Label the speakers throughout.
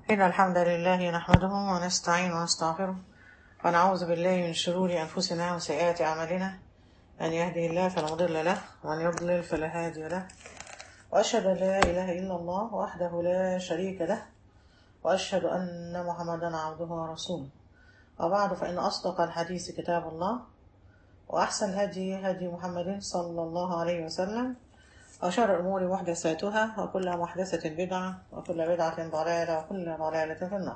Speaker 1: إن الحمد لله نحمده ونستعين ونستغفره ونعوذ بالله من شرور أنفسنا وسيئات أعمالنا من يهده الله فلا مضل له ومن يضلل فلا هادي له وأشهد أن لا إله إلا الله وحده لا شريك له وأشهد أن محمدا عبده ورسوله وبعد فإن أصدق الحديث كتاب الله وأحسن الهدي هدي محمد صلى الله عليه وسلم وشر الأمور محدثاتها وكل محدثة بدعة وكل بدعة ضلالة وكل ضلالة في النار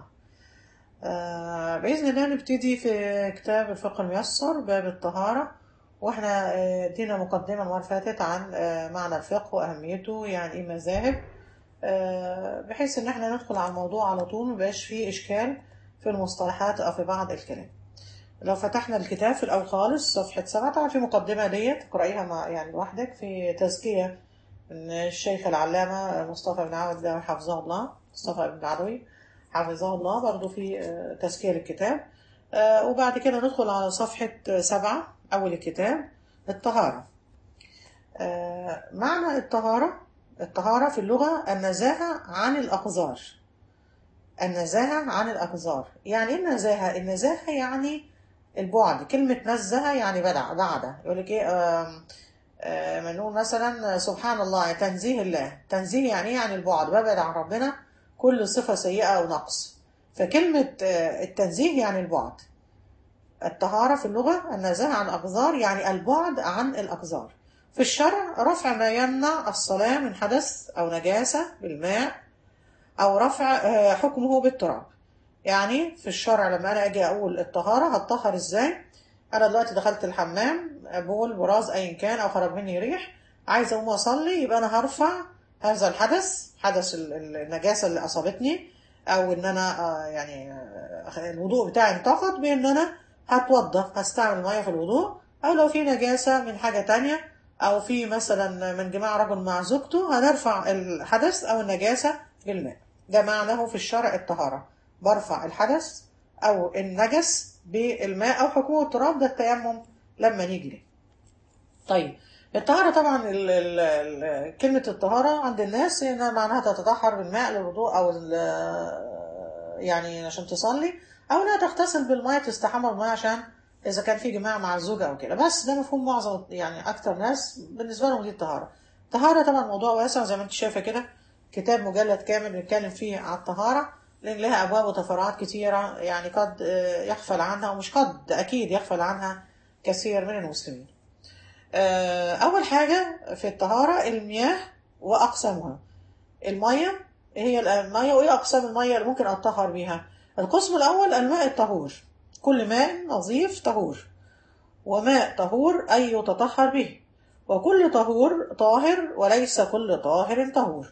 Speaker 1: آه بإذن الله نبتدي في كتاب الفقه الميسر باب الطهارة واحنا آه، ادينا مقدمة المرة اللي فاتت عن آه، معنى الفقه وأهميته يعني ايه مذاهب آه، بحيث ان احنا ندخل على الموضوع على طول مبقاش فيه إشكال في المصطلحات أو في بعض الكلام لو فتحنا الكتاب في الأول خالص صفحة سبعة طبعا في مقدمة ديت تقرأيها مع يعني لوحدك في تزكية من الشيخ العلامة مصطفى بن عبد حفظه الله مصطفى بن العدوي حفظه الله برضو في آه، تزكية للكتاب آه، وبعد كده ندخل على صفحة سبعة أول الكتاب الطهارة آه، معنى الطهارة الطهارة في اللغة النزاهة عن الأقذار النزاهة عن الأقذار يعني إيه النزاهة؟ النزاهة يعني البعد كلمة نزه يعني بدع بعد يقول لك إيه آم، آم، نقول مثلا سبحان الله تنزيه الله تنزيه يعني إيه؟ يعني البعد ببعد عن ربنا كل صفة سيئة أو نقص فكلمة آه، التنزيه يعني البعد الطهارة في اللغة النزاهة عن الأقذار يعني البعد عن الأقذار في الشرع رفع ما يمنع الصلاة من حدث أو نجاسة بالماء أو رفع آه، حكمه بالتراب يعني في الشرع لما أنا أجي أقول الطهارة هتطهر إزاي أنا دلوقتي دخلت الحمام بول براز أيا كان أو خرج مني ريح عايز أقوم أصلي يبقى أنا هرفع هذا الحدث حدث ال- ال- النجاسة اللي أصابتني أو إن أنا آه، يعني آه، الوضوء بتاعي انتقد بإن أنا هتوضى هستعمل مية في الوضوء أو لو في نجاسة من حاجة تانية أو في مثلا من جماع رجل مع زوجته هنرفع الحدث أو النجاسة بالماء ده معناه في الشرع الطهارة برفع الحدث أو النجس بالماء أو حكومة التراب ده التيمم لما نيجي ليه طيب الطهارة طبعا ال ال ال كلمة الطهارة عند الناس إنها معناها تتطهر بالماء للوضوء أو ال- يعني عشان تصلي أو إنها تغتسل بالماء تستحمى بالماء عشان إذا كان في جماع مع الزوجة أو كده بس ده مفهوم معظم يعني أكتر ناس بالنسبة لهم دي الطهارة الطهارة طبعا موضوع واسع زي ما أنت شايفة كده كتاب مجلد كامل بنتكلم فيه على الطهارة لأن لها أبواب وتفرعات كتيرة يعني قد آه، يغفل عنها ومش قد أكيد يغفل عنها كثير من المسلمين آه، أول حاجة في الطهارة المياه وأقسامها المية هي المية وإيه أقسام المية اللي ممكن أطهر بيها القسم الأول الماء الطهور كل ماء نظيف طهور وماء طهور أي يتطهر به وكل طهور طاهر وليس كل طاهر طهور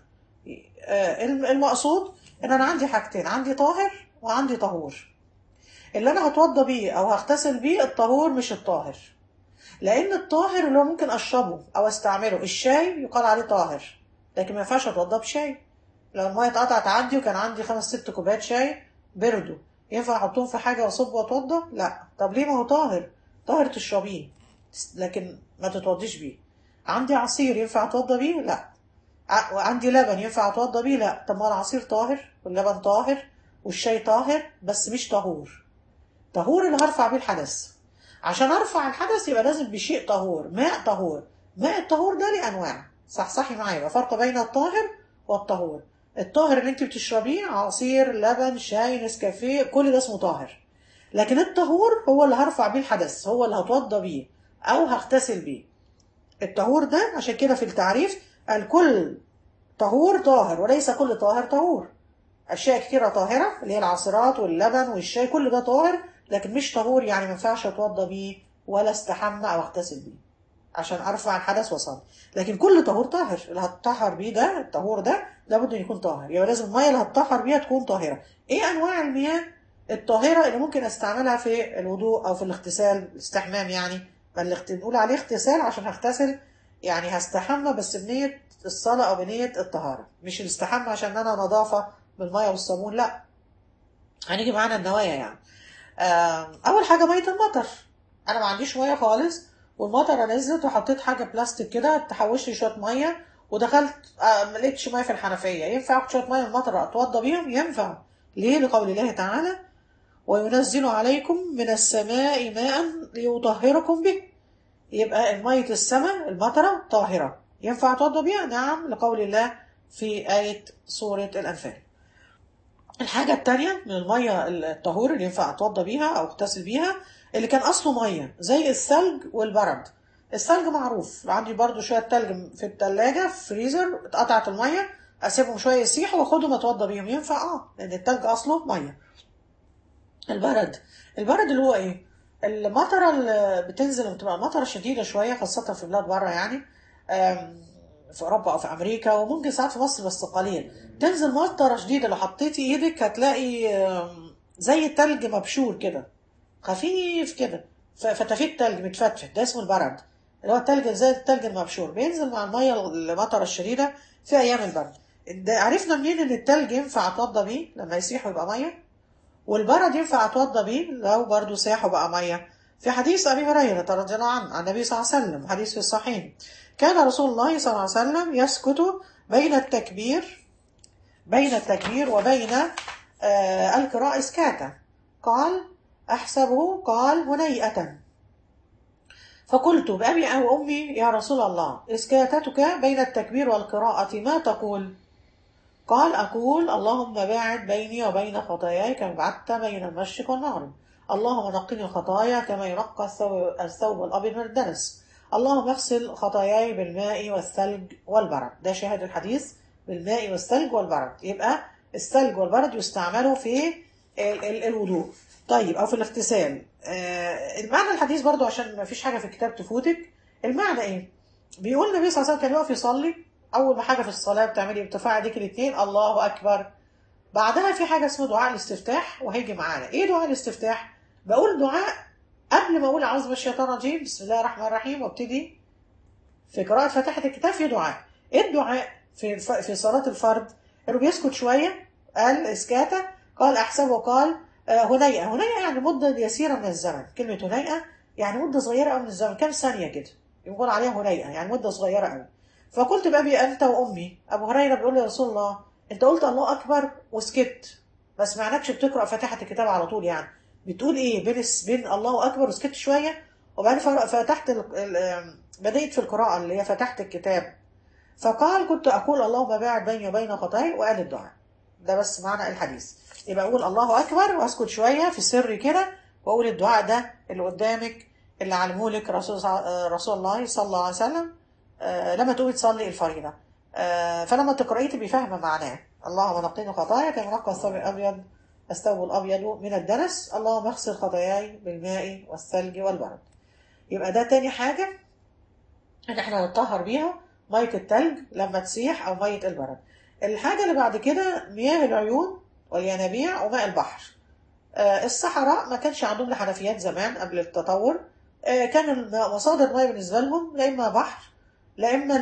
Speaker 1: آه، الم- المقصود ان انا عندي حاجتين عندي طاهر وعندي طهور اللي انا هتوضى بيه او هغتسل بيه الطهور مش الطاهر لان الطاهر اللي هو ممكن اشربه او استعمله الشاي يقال عليه طاهر لكن ما ينفعش اتوضى بشاي لو الميه اتقطعت عندي وكان عندي خمس ست كوبايات شاي بردوا ينفع احطهم في حاجه واصب واتوضى لا طب ليه ما هو طاهر طاهر تشربيه لكن ما تتوضيش بيه عندي عصير ينفع اتوضى بيه لا ع- وعندي لبن ينفع اتوضى بيه لا طب ما العصير طاهر واللبن طاهر والشاي طاهر بس مش طهور طهور اللي هرفع بيه الحدث عشان ارفع الحدث يبقى لازم بشيء طهور ماء طهور ماء الطهور ده ليه انواع صح صحي معايا يبقى فرق بين الطاهر والطهور الطاهر اللي انت بتشربيه عصير لبن شاي نسكافيه كل ده اسمه طاهر لكن الطهور هو اللي هرفع بيه الحدث هو اللي هتوضى بيه او هغتسل بيه الطهور ده عشان كده في التعريف الكل طهور طاهر وليس كل طاهر طهور اشياء كتيره طاهره اللي هي العصيرات واللبن والشاي كل ده طاهر لكن مش طهور يعني ما ينفعش اتوضى بيه ولا استحمى او اغتسل بيه عشان ارفع الحدث واصلي لكن كل طهور طاهر اللي هتطهر بيه ده الطهور ده لابد ان يكون طاهر يبقى لازم الميه اللي هتطهر بيها تكون طاهره ايه انواع المياه الطاهره اللي ممكن استعملها في الوضوء او في الاغتسال الاستحمام يعني بل الاغت- نقول عليه اغتسال عشان هغتسل يعني هستحمى بس بنيه الصلاه او بنيه الطهاره مش الاستحمى عشان انا نظافه بالميه والصابون لا هنيجي معانا النوايا يعني آم، اول حاجه ميه المطر انا ما عنديش ميه خالص والمطره نزلت وحطيت حاجه بلاستيك كده تحوش لي شويه ميه ودخلت آه، ما لقيتش ميه في الحنفيه ينفع اخد شويه ميه من المطر اتوضى بيهم ينفع ليه لقول الله تعالى وينزل عليكم من السماء ماء ليطهركم به يبقى مية السماء المطرة طاهرة ينفع توضى بيها نعم لقول الله في آية سورة الأنفال الحاجة التانية من المية الطهور اللي ينفع أتوضى بيها أو أغتسل بيها اللي كان أصله مية زي الثلج والبرد الثلج معروف عندي برضو شوية تلج في التلاجة في فريزر اتقطعت المية أسيبهم شوية يسيحوا وأخدهم أتوضى بيهم ينفع أه لأن التلج أصله مية البرد البرد اللي هو إيه المطرة اللي بتنزل بتبقى مطرة شديدة شوية خاصة في بلاد بره يعني في أوروبا أو في أمريكا وممكن ساعات في مصر بس قليل تنزل مطرة شديدة لو حطيتي إيدك هتلاقي زي التلج مبشور كده خفيف كده فتافيت تلج متفتفت ده اسمه البرد اللي هو التلج زي التلج المبشور بينزل مع المية المطرة الشديدة في أيام البرد عرفنا منين إن التلج ينفع أتوضى بيه لما يسيح ويبقى مية والبرد ينفع أتوضى بيه لو برضه ساح وبقى مية في حديث أبي هريرة رضي الله عنه عن النبي صلى الله عليه وسلم حديث في الصحيح كان رسول الله صلى الله عليه وسلم يسكت بين التكبير بين التكبير وبين آه القراءة إسكاتا قال أحسبه قال هنيئة فقلت بأبي أو أمي يا رسول الله إسكاتتك بين التكبير والقراءة ما تقول قال أقول اللهم باعد بيني وبين خطاياي كما بعدت بين المشرق والمغرب اللهم نقني الخطايا كما ينقى الثوب الأبيض من الدنس اللهم اغسل خطاياي بالماء والثلج والبرد ده شاهد الحديث بالماء والثلج والبرد يبقى الثلج والبرد يستعملوا في ال ال الوضوء طيب او في الاغتسال آه المعنى الحديث برضو عشان ما فيش حاجه في الكتاب تفوتك المعنى ايه بيقول النبي صلى الله عليه وسلم كان يقف يصلي اول ما حاجه في الصلاه بتعملي ارتفاع ايديك الاثنين الله اكبر بعدها في حاجه اسمه دعاء الاستفتاح وهيجي معانا ايه دعاء الاستفتاح بقول دعاء قبل ما اقول اعوذ بالشيطان الرجيم بسم الله الرحمن الرحيم وابتدي في قراءة فاتحة الكتاب في دعاء ايه الدعاء في في صلاة الفرد انه بيسكت شوية قال اسكاتا قال احسبه قال هنيئة هنيئة يعني مدة يسيرة من الزمن كلمة هنيئة يعني مدة صغيرة قوي من الزمن كام ثانية كده يقول عليها هنيئة يعني مدة صغيرة قوي فقلت بأبي أنت وأمي أبو هريرة بيقول يا رسول الله أنت قلت الله أكبر وسكت ما سمعناكش بتقرأ فاتحة الكتاب على طول يعني بتقول ايه بين بين الله اكبر وسكت شويه وبعدين فتحت بديت في القراءه اللي هي فتحت الكتاب فقال كنت اقول اللهم باعد بيني وبين خطاي وقال الدعاء ده بس معنى الحديث يبقى اقول الله اكبر واسكت شويه في سر كده واقول الدعاء ده اللي قدامك اللي علمهولك رسول رسول الله صلى الله عليه وسلم لما تقومي تصلي الفريضه فلما تقرايه تبقي فاهمه معناه اللهم نقيني خطايا كما نقى الثوب الابيض الثوب الأبيض من الدنس اللهم اغسل خطاياي بالماء والثلج والبرد يبقى ده تاني حاجة ان احنا نطهر بيها مية التلج لما تسيح او مية البرد الحاجة اللي بعد كده مياه العيون والينابيع وماء البحر آه الصحراء ما كانش عندهم الحنفيات زمان قبل التطور آه كان مصادر المياه بالنسبة لهم لا إما بحر لا إما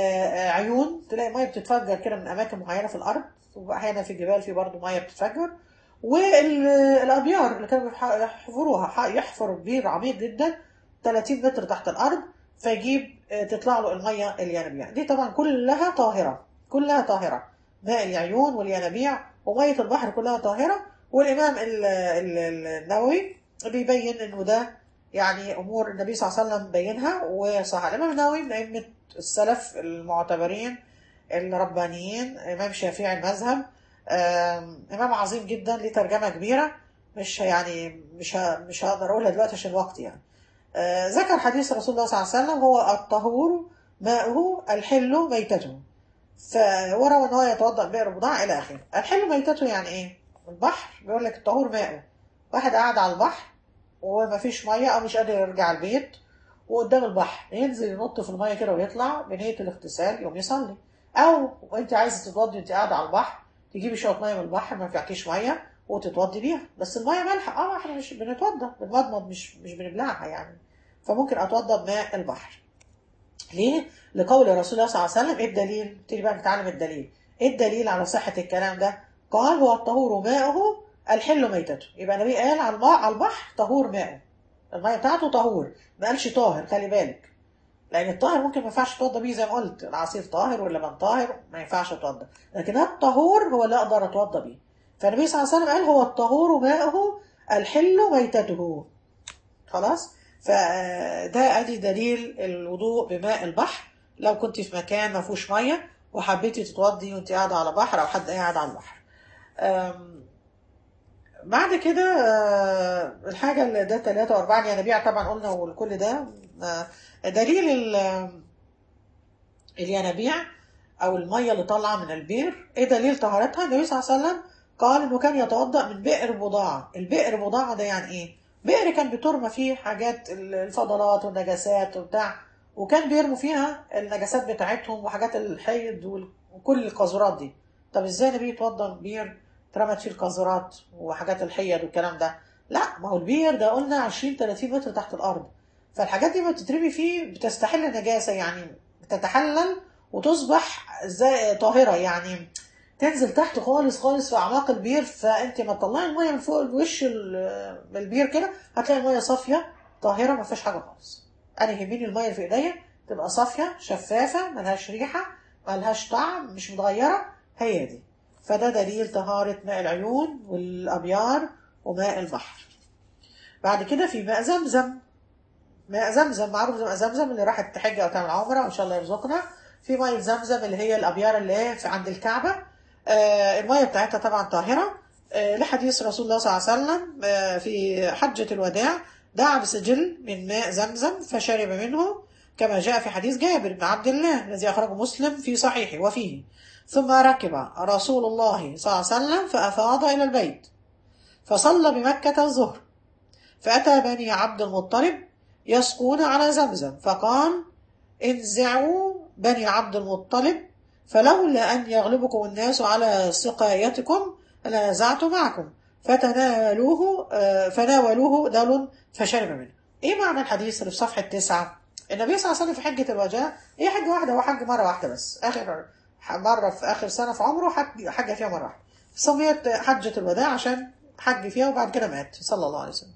Speaker 1: عيون تلاقي مياه بتتفجر كده من أماكن معينة في الأرض وأحيانا في الجبال في برضه مياه بتتفجر والابيار اللي كانوا يحفروها يحفر بير عميق جدا 30 متر تحت الارض فيجيب تطلع له الميه الينابيع دي طبعا كلها طاهره كلها طاهره ماء العيون والينابيع وميه البحر كلها طاهره والامام النووي بيبين انه ده يعني امور النبي صلى الله عليه وسلم بينها وصح الامام النووي من ائمه السلف المعتبرين الربانيين امام شافعي المذهب امام عظيم جدا ليه ترجمه كبيره مش يعني مش مش هقدر اقولها دلوقتي عشان الوقت يعني ذكر حديث رسول الله صلى الله عليه وسلم هو الطهور ماؤه الحل ميتته فوروى ان هو يتوضا بئر بضاعة الى اخره الحل ميتته يعني ايه البحر بيقول لك الطهور ماؤه واحد قاعد على البحر ومفيش ميه او مش قادر يرجع البيت وقدام البحر ينزل ينط في الميه كده ويطلع بنيه الاغتسال يقوم يصلي او وانت عايزه تتوضي انت قاعده على البحر تجيبي شويه ميه من البحر ما فيهاش ميه وتتوضي بيها بس الميه مالحه اه احنا مش بنتوضى بنمضمض مش مش بنبلعها يعني فممكن اتوضى بماء البحر ليه لقول رسول الله صلى الله عليه وسلم ايه الدليل تيجي بقى نتعلم الدليل ايه الدليل على صحه الكلام ده قال هو الطهور ماؤه الحل ميتته يبقى النبي قال على الماء على البحر طهور ماؤه الميه بتاعته طهور ما قالش طاهر خلي بالك لان الطاهر ممكن ما ينفعش تتوضى بيه زي ما قلت العصير طاهر واللبن طاهر ما ينفعش اتوضى لكن الطهور هو اللي اقدر اتوضى بيه فالنبي صلى الله عليه وسلم قال هو الطهور ماؤه الحل ميتته خلاص فده ادي دليل الوضوء بماء البحر لو كنت في مكان ما فيهوش ميه وحبيتي تتوضي وانت قاعده على بحر او حد قاعد على البحر أم، بعد كده آه، الحاجه اللي ده ثلاثة وأربعة ينابيع طبعا قلنا وكل ده آه، دليل ال- الينابيع او الميه اللي طالعه من البئر ايه دليل طهارتها النبي صلى الله عليه وسلم قال انه كان يتوضا من بئر بضاعه البئر بضاعه ده يعني ايه بئر كان بترمى فيه حاجات الفضلات والنجاسات وبتاع وكان بيرموا فيها النجاسات بتاعتهم وحاجات الحيض وال- وكل القاذورات دي طب ازاي النبي يتوضا من بئر اترمت فيه القاذورات وحاجات الحيض والكلام ده لا ما هو البير ده قلنا 20 30 متر تحت الارض فالحاجات دي ما بتترمي فيه بتستحل نجاسه يعني بتتحلل وتصبح زي طاهره يعني تنزل تحت خالص خالص في اعماق البير فانت ما تطلعي الميه من فوق الوش ال- من البير كده هتلاقي الميه صافيه طاهره ما فيهاش حاجه خالص انا يهمني الميه اللي في ايديا تبقى صافيه شفافه ملهاش ريحه ملهاش طعم مش متغيره هي دي فده دليل طهاره ماء العيون والابيار وماء البحر بعد كده في ماء زمزم ماء زمزم معروف ماء زمزم اللي راحت تحج او تعمل عمره وان شاء الله يرزقنا في ميه زمزم اللي هي الابيار اللي هي في عند الكعبه آه الميه بتاعتها طبعا طاهره آه لحديث رسول الله صلى الله عليه وسلم آه في حجه الوداع دعا بسجل من ماء زمزم فشرب منه كما جاء في حديث جابر بن عبد الله الذي اخرجه مسلم في صحيحه وفيه ثم ركب رسول الله صلى الله عليه وسلم فافاض الى البيت فصلى بمكه الظهر فأتى بني عبد المطلب يسقون على زمزم فقال انزعوا بني عبد المطلب فلولا أن يغلبكم الناس على سقايتكم لنزعت معكم فتناولوه آه، فناولوه دل فشرب منه ايه معنى الحديث اللي في صفحة تسعة النبي صلى الله عليه وسلم في حجة الوداع هي حجة واحدة هو حج مرة واحدة بس آخر مرة في آخر سنة في عمره حج حج فيها مرة واحدة سميت حجة الوداع عشان حج فيها وبعد كده مات صلى الله عليه وسلم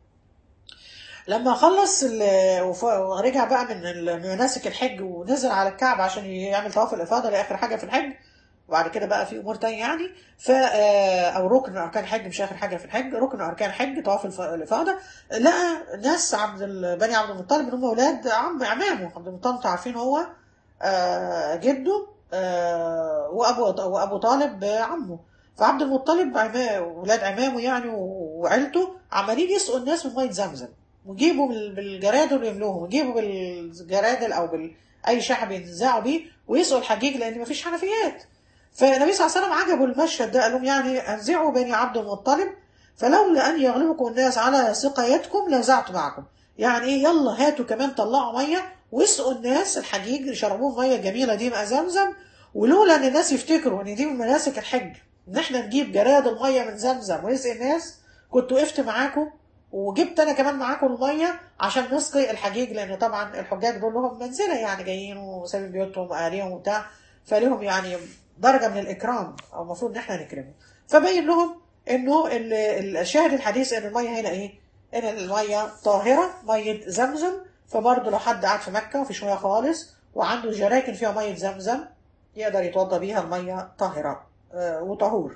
Speaker 1: لما خلص ال- وف- ورجع بقى من ال- من مناسك الحج ونزل على الكعبة عشان يعمل طواف الإفاضة لآخر حاجة في الحج وبعد كده بقى في أمور تانية يعني ف آه، أو ركن من أركان الحج مش آخر حاجة في الحج ركن من أركان الحج طواف الف- الإفاضة لقى ناس عبد ال- بني عبد المطلب اللي هم أولاد عم عمامه عبد المطلب أنتوا عارفين هو آه، جده آه، وأبو وأبو طالب آه، عمه فعبد المطلب عما- ولاد عمامه يعني وعيلته عمالين يسقوا الناس من مية زمزم ويجيبوا بال- بالجرادل ويملوهم ويجيبوا بالجرادل او بال اي شحم ينزعوا بيه ويسقوا الحجيج لان مفيش حنفيات فالنبي صلى الله عليه وسلم عجبه المشهد ده قال لهم يعني انزعوا بني عبد المطلب فلولا ان يغلبكم الناس على سقايتكم لنزعت معكم يعني ايه يلا هاتوا كمان طلعوا ميه واسقوا الناس الحجيج يشربوه الميه الجميله دي ماء زمزم ولولا ان الناس يفتكروا ان دي من مناسك الحج ان احنا نجيب جراد الميه من زمزم ونسقي الناس كنت وقفت معاكم وجبت انا كمان معاكم الميه عشان نسقي الحجيج لان طبعا الحجاج دول لهم منزله يعني جايين وسايبين بيوتهم واهاليهم وبتاع فليهم يعني درجه من الاكرام او المفروض ان احنا نكرمهم فبين لهم انه ال- ال- الشاهد الحديث ان الميه هنا ايه؟ ان الميه طاهره ميه زمزم فبرضه لو حد قاعد في مكه ومفيش ميه خالص وعنده جراكن فيها ميه زمزم يقدر يتوضى بيها الميه طاهره آه، وطهور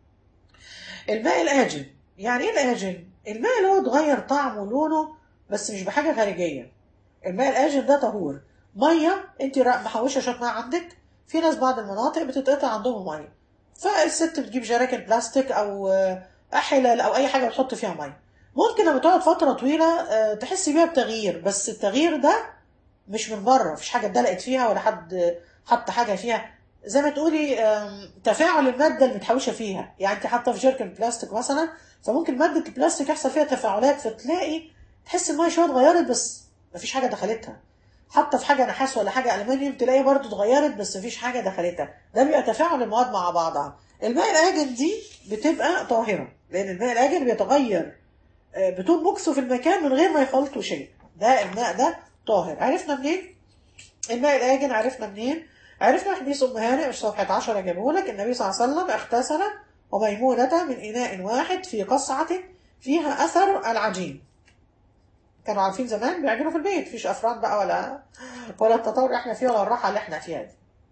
Speaker 1: الماء الآجن يعني ايه الآجن؟ الماء اللي هو اتغير طعمه ولونه بس مش بحاجة خارجية الماء الآجن ده طهور مية انت را- محوشة شوية ماء عندك في ناس بعض المناطق بتتقطع عندهم مية فالست بتجيب جراكن بلاستيك او آه، أحلل او اي حاجة بتحط فيها مية ممكن لما تقعد فترة طويلة آه، تحسي بيها بتغيير بس التغيير ده مش من بره مفيش حاجة اتدلقت فيها ولا حد حط حاجة فيها زي ما تقولي آم، تفاعل المادة اللي متحوشة فيها يعني انت حاطة في جيركن بلاستيك مثلا فممكن مادة البلاستيك يحصل فيها تفاعلات فتلاقي تحس المية شوية اتغيرت بس مفيش حاجة دخلتها حتى في حاجة نحاس ولا حاجة ألمنيوم تلاقي برضو اتغيرت بس مفيش حاجة دخلتها ده بيبقى تفاعل المواد مع بعضها الماء الآجن دي بتبقى طاهرة لأن الماء الآجن بيتغير آه، بدون مكثه في المكان من غير ما يخلطه شيء ده الماء ده طاهر عرفنا منين؟ الماء الآجن عرفنا منين؟ عرفنا حديث أم هانئ في صفحة 10 جابه لك النبي صلى الله عليه وسلم اغتسل وميمونة من إناء واحد في قصعة فيها أثر العجين كانوا عارفين زمان بيعجنوا في البيت مفيش أفران بقى ولا ولا التطور اللي احنا فيه ولا الراحة اللي احنا فيها دي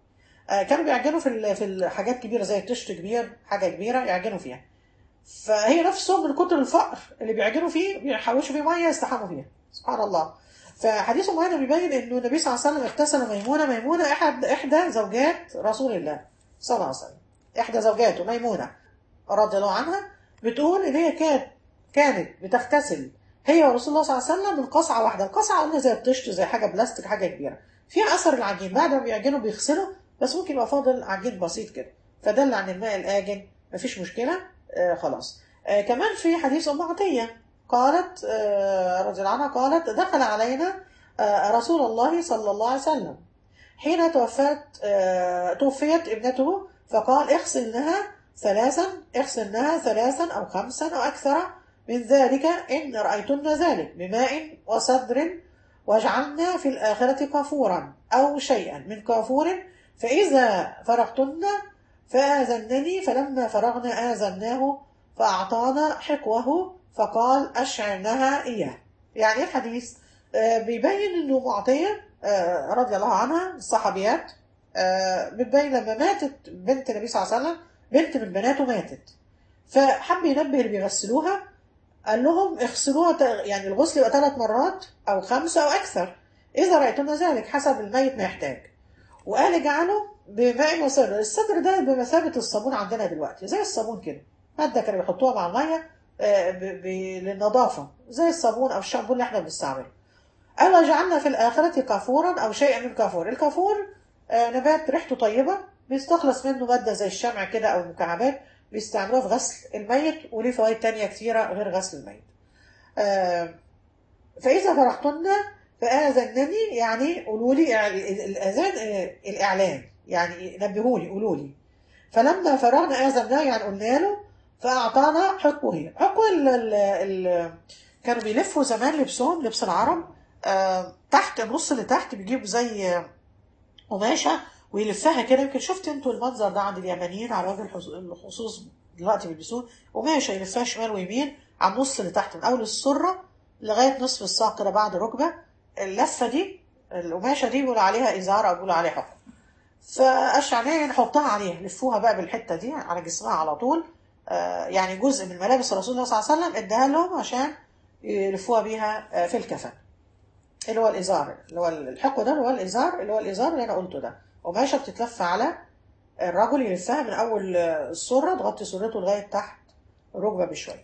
Speaker 1: آه، كانوا بيعجنوا في ال- في الحاجات كبيره زي الطشت كبير حاجه كبيره يعجنوا فيها فهي نفسهم من كتر الفقر اللي بيعجنوا فيه بيحوشوا فيه ميه يستحموا فيها سبحان الله فحديث معانا بيبين انه النبي صلى الله عليه وسلم اغتسل ميمونه ميمونه احد احدى زوجات رسول الله صلى الله عليه وسلم احدى زوجاته ميمونه رضي الله عنها بتقول ان هي كانت كانت بتغتسل هي ورسول الله صلى الله عليه وسلم من قصعه واحده القصعه قلنا زي الطشت زي حاجه بلاستيك حاجه كبيره فيها اثر العجين بعد ما بيعجنوا بيغسلوا بس ممكن يبقى فاضل عجين بسيط كده فدل عن الماء الآجن مفيش مشكلة آه خلاص آه كمان في حديث أم عطية قالت آه رضي الله عنها قالت دخل علينا آه رسول الله صلى الله عليه وسلم حين توفت آه توفيت ابنته فقال اغسلنها ثلاثا اغسلنها ثلاثا أو خمسا أو أكثر من ذلك إن رأيتن ذلك بماء وصدر واجعلنا في الآخرة كافورا أو شيئا من كافور فإذا فرغتن فآذنني فلما فرغنا آذناه فأعطانا حقوه فقال أشعرنها إياه يعني إيه الحديث آه بيبين أنه معطية آه رضي الله عنها الصحابيات آه بتبين لما ماتت بنت النبي صلى الله عليه وسلم بنت من بناته ماتت فحب ينبه اللي بيغسلوها قال لهم اغسلوها ت- يعني الغسل يبقى ثلاث مرات أو خمسة أو أكثر إذا رأيتن ذلك حسب الميت ما يحتاج وقال اجعله بماء وصدر الصدر ده بمثابة الصابون عندنا دلوقتي زي الصابون كده مادة كانوا بيحطوها مع المية آه، ب- ب- للنظافة زي الصابون أو الشامبو اللي احنا بنستعمله قال وجعلنا في الآخرة كافورا أو شيئا من كافور الكافور آه، نبات ريحته طيبة بيستخلص منه مادة زي الشمع كده أو المكعبات بيستعملوها في غسل الميت وليه فوائد تانية كتيرة غير غسل الميت آه، فإذا فرحتن فآذنني يعني قولوا لي إع- الأذان آه، الإعلان يعني نبهوني قولوا لي فلما فرغنا آذنا يعني قلنا له فأعطانا حقه حقه ال ال ال كانوا بيلفوا زمان لبسهم لبس العرب آه تحت النص اللي تحت بيجيب زي آه، قماشة ويلفها كده يمكن شفت انتوا المنظر ده عند اليمنيين على وجه الحص- الخصوص دلوقتي بيلبسوه قماشة يلفها شمال ويمين على النص اللي تحت من أول السرة لغاية نصف الساق كده بعد الركبة اللفة دي القماشة دي بيقولوا عليها إزار أو بيقولوا عليها حكم فأشعلية نحطها عليها لفوها بقى بالحتة دي على جسمها على طول آه، يعني جزء من ملابس رسول الله صلى الله عليه وسلم اداها لهم عشان يلفوها بيها آه، في الكفن اللي هو الإزار اللي هو الحقو ده اللي هو الإزار اللي هو الإزار اللي أنا قلته ده قماشة بتتلف على الرجل يلفها من أول آه، السرة تغطي سرته لغاية تحت الركبة بشوية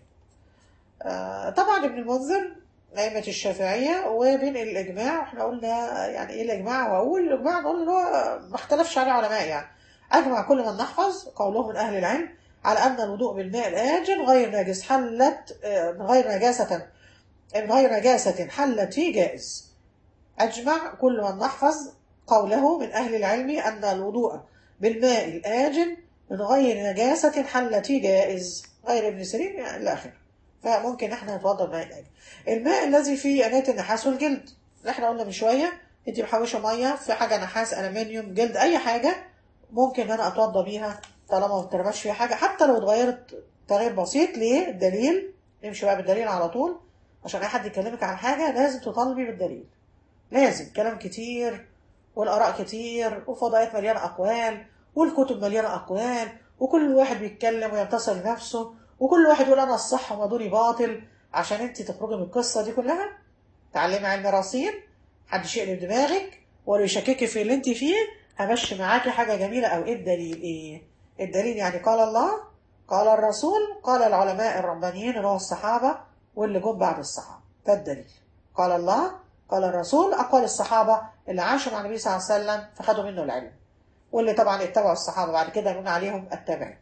Speaker 1: آه، طبعا ابن المنذر أئمة الشافعية وبين الإجماع احنا قلنا يعني إيه الإجماع وأقول الإجماع نقول إن هو ما اختلفش عليه علماء يعني أجمع كل من نحفظ قوله من أهل العلم على أن الوضوء بالماء الآجن غير ناجس حلت آه، من غير نجاسة من غير نجاسة حلت فيه جائز أجمع كل من نحفظ قوله من أهل العلم أن الوضوء بالماء الآجن من غير نجاسة حلت فيه جائز غير ابن سيرين يعني إلى آخره فممكن احنا نتوضا بماء الآجن الماء الذي فيه أناة النحاس والجلد اللي احنا قلنا من شوية انت محوشة مية في حاجة نحاس ألمنيوم جلد أي حاجة ممكن ان انا اتوضى بيها طالما ما بترمش فيها حاجة حتى لو اتغيرت تغيير بسيط ليه الدليل نمشي بقى بالدليل على طول عشان اي حد يكلمك عن حاجة لازم تطالبي بالدليل لازم كلام كتير والآراء كتير وفضائيات مليانة أقوال والكتب مليانة أقوال وكل واحد بيتكلم وينتصر لنفسه وكل واحد يقول أنا الصح وما دوني باطل عشان أنت تخرجي من القصة دي كلها تعلمي علم رصين محدش يقلب دماغك ولا يشككي في اللي أنت فيه همشي معاكي حاجة جميلة أو إيه الدليل إيه الدليل يعني قال الله قال الرسول قال العلماء الربانيين اللي هو الصحابة واللي جم بعد الصحابة ده الدليل قال الله قال الرسول أقوال الصحابة اللي عاشوا مع النبي صلى الله عليه وسلم فخدوا منه العلم واللي طبعا اتبعوا الصحابة بعد كده نقول عليهم التابعين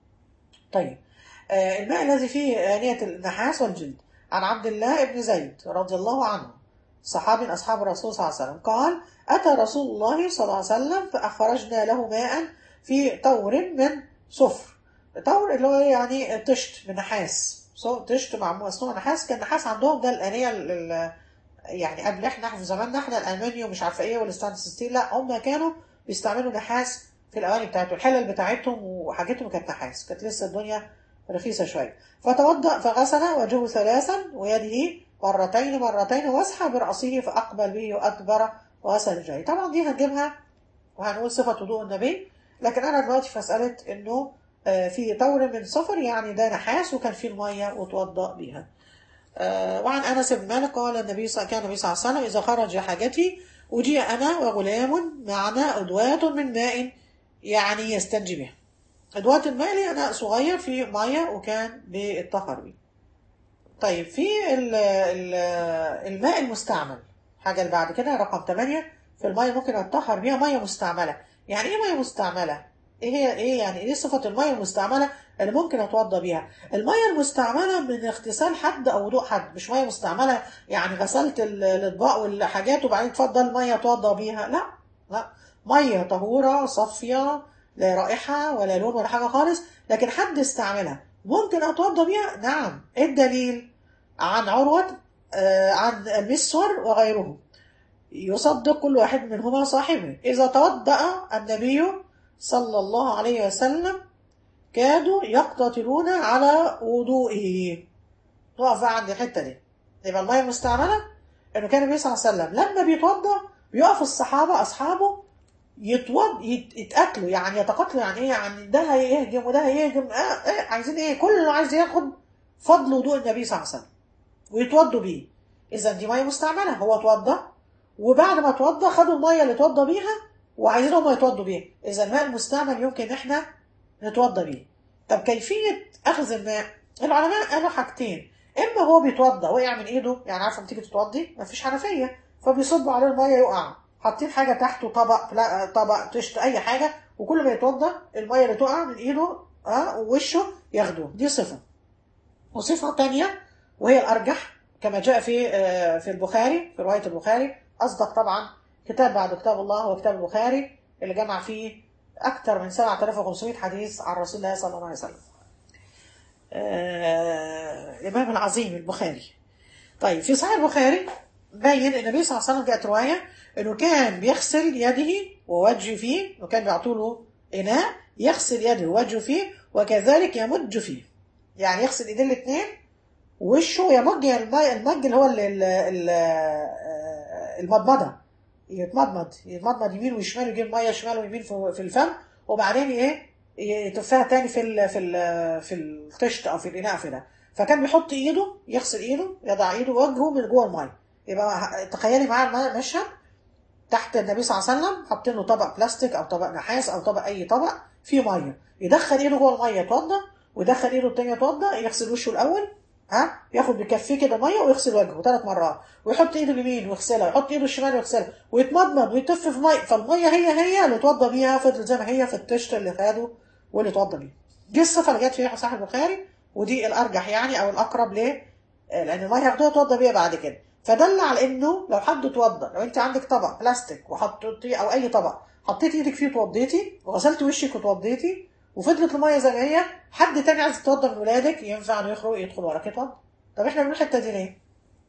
Speaker 1: طيب آه الماء الذي فيه آنية النحاس والجلد عن عبد الله بن زيد رضي الله عنه صحابي من أصحاب الرسول صلى الله عليه وسلم قال أتى رسول الله صلى الله عليه وسلم فأخرجنا له ماء في طور من صفر طور اللي هو يعني طشت من نحاس صو- طشت مع مصنوع نحاس كان نحاس عندهم ده الآنية ال- ال- يعني قبل احنا في زماننا احنا الالمنيوم مش عارفه ايه والستانلس ستيل لا هم كانوا بيستعملوا نحاس في الاواني بتاعتهم الحلل بتاعتهم وحاجتهم كانت نحاس كانت لسه الدنيا رخيصه شويه فتوضا فغسل وجهه ثلاثا ويده مرتين مرتين ومسح براسه فاقبل به وادبر وغسل رجليه طبعا دي هنجيبها وهنقول صفه وضوء النبي لكن انا دلوقتي في مساله انه آه، في طور من صفر يعني ده نحاس وكان فيه الميه وتوضا بيها آه، وعن انس بن مالك قال النبي صلى كان النبي صلى الله عليه وسلم اذا خرج حاجتي وجيء انا وغلام معنا ادوات من ماء يعني يستنجي بها ادوات الماء اللي انا صغير في ميه وكان بيتطهر بيه طيب في ال- ال- الماء المستعمل حاجه اللي بعد كده رقم 8 في الميه ممكن اتطهر بيها ميه مستعمله يعني ايه ميه مستعمله ايه هي ايه يعني ايه صفه الميه المستعمله اللي ممكن اتوضى بيها الميه المستعمله من اغتسال حد او وضوء حد مش ميه مستعمله يعني غسلت ال- الاطباق والحاجات وبعدين تفضل ميه اتوضى بيها لا لا ميه طهوره صافيه لا رائحه ولا لون ولا حاجه خالص لكن حد استعملها ممكن اتوضى بيها نعم ايه الدليل عن عروه آه، عن المسور وغيره يصدق كل واحد منهما صاحبه إذا توضأ النبي صلى الله عليه وسلم كادوا يقتتلون على وضوئه نقف بقى عند الحتة دي يبقى المية المستعملة إنه كان النبي صلى الله عليه وسلم لما بيتوضأ بيقف الصحابة أصحابه يتوض يت- يتقاتلوا يعني يتقاتلوا يعني ايه يعني ده هيهجم وده هيهجم آه آه عايزين ايه كل عايز ياخد فضل وضوء النبي صلى الله عليه وسلم ويتوضوا بيه اذا دي ميه مستعمله هو اتوضى وبعد ما اتوضى خدوا الميه اللي اتوضى بيها وعايزين هم يتوضوا بيها اذا الماء المستعمل يمكن احنا نتوضى بيه طب كيفيه اخذ الماء العلماء قالوا حاجتين اما هو بيتوضى وقع من ايده يعني عارفه لما تيجي تتوضي مفيش حنفيه فبيصبوا عليه الميه يقع حاطين حاجه تحته طبق لا طبق طشت اي حاجه وكل ما يتوضى الميه اللي تقع من ايده ها ووشه ياخده دي صفه وصفه تانية وهي الارجح كما جاء في آه، في البخاري في روايه البخاري اصدق طبعا كتاب بعد كتاب الله هو كتاب البخاري اللي جمع فيه اكثر من 7500 حديث عن رسول الله صلى الله عليه وسلم آه، الامام العظيم البخاري طيب في صحيح البخاري بين النبي صلى الله عليه وسلم جاءت روايه انه كان بيغسل يده ووجهه فيه وكان بيعطوا له اناء يغسل يده ووجهه فيه وكذلك يمج فيه يعني يغسل ايديه الاثنين وشه يمج الماء المج اللي هو ال- ال- ال- آه، المضمضه يتمضمض يتمضمض يمين وشمال يجيب ميه شمال ويمين في في الفم وبعدين ايه يتفها تاني في ال في ال في الطشت او في الاناء في ده فكان بيحط ايده يغسل ايده يضع ايده وجهه من جوه الميه يبقى ه- تخيلي معايا المشهد تحت النبي صلى الله عليه وسلم حاطين له طبق بلاستيك او طبق نحاس او طبق اي طبق فيه ميه يدخل ايده جوه الميه يتوضى ويدخل ايده التانية يتوضى يغسل وشه الاول ها ياخد بكفيه كده ميه ويغسل وجهه ثلاث مرات ويحط ايده اليمين ويغسلها ويحط ايده الشمال ويغسلها ويتمضمض ويتف في ميه فالميه هي هي اللي اتوضى بيها فضلت زي ما هي في الطشت اللي خده واللي اتوضى بيه دي الصفه اللي جت في صحيح البخاري ودي الارجح يعني او الاقرب ليه لان الميه هياخدوها توضى بيها بعد كده فدل على انه لو حد اتوضى لو انت عندك طبق بلاستيك وحطيتي او اي طبق حطيتي ايدك فيه وتوضيتي وغسلت وشك وتوضيتي وفضلت الميه زي ما هي حد تاني عايز يتوضى من ولادك ينفع انه يخرج يدخل وراك يتوضى طب احنا بنقول الحته دي ليه؟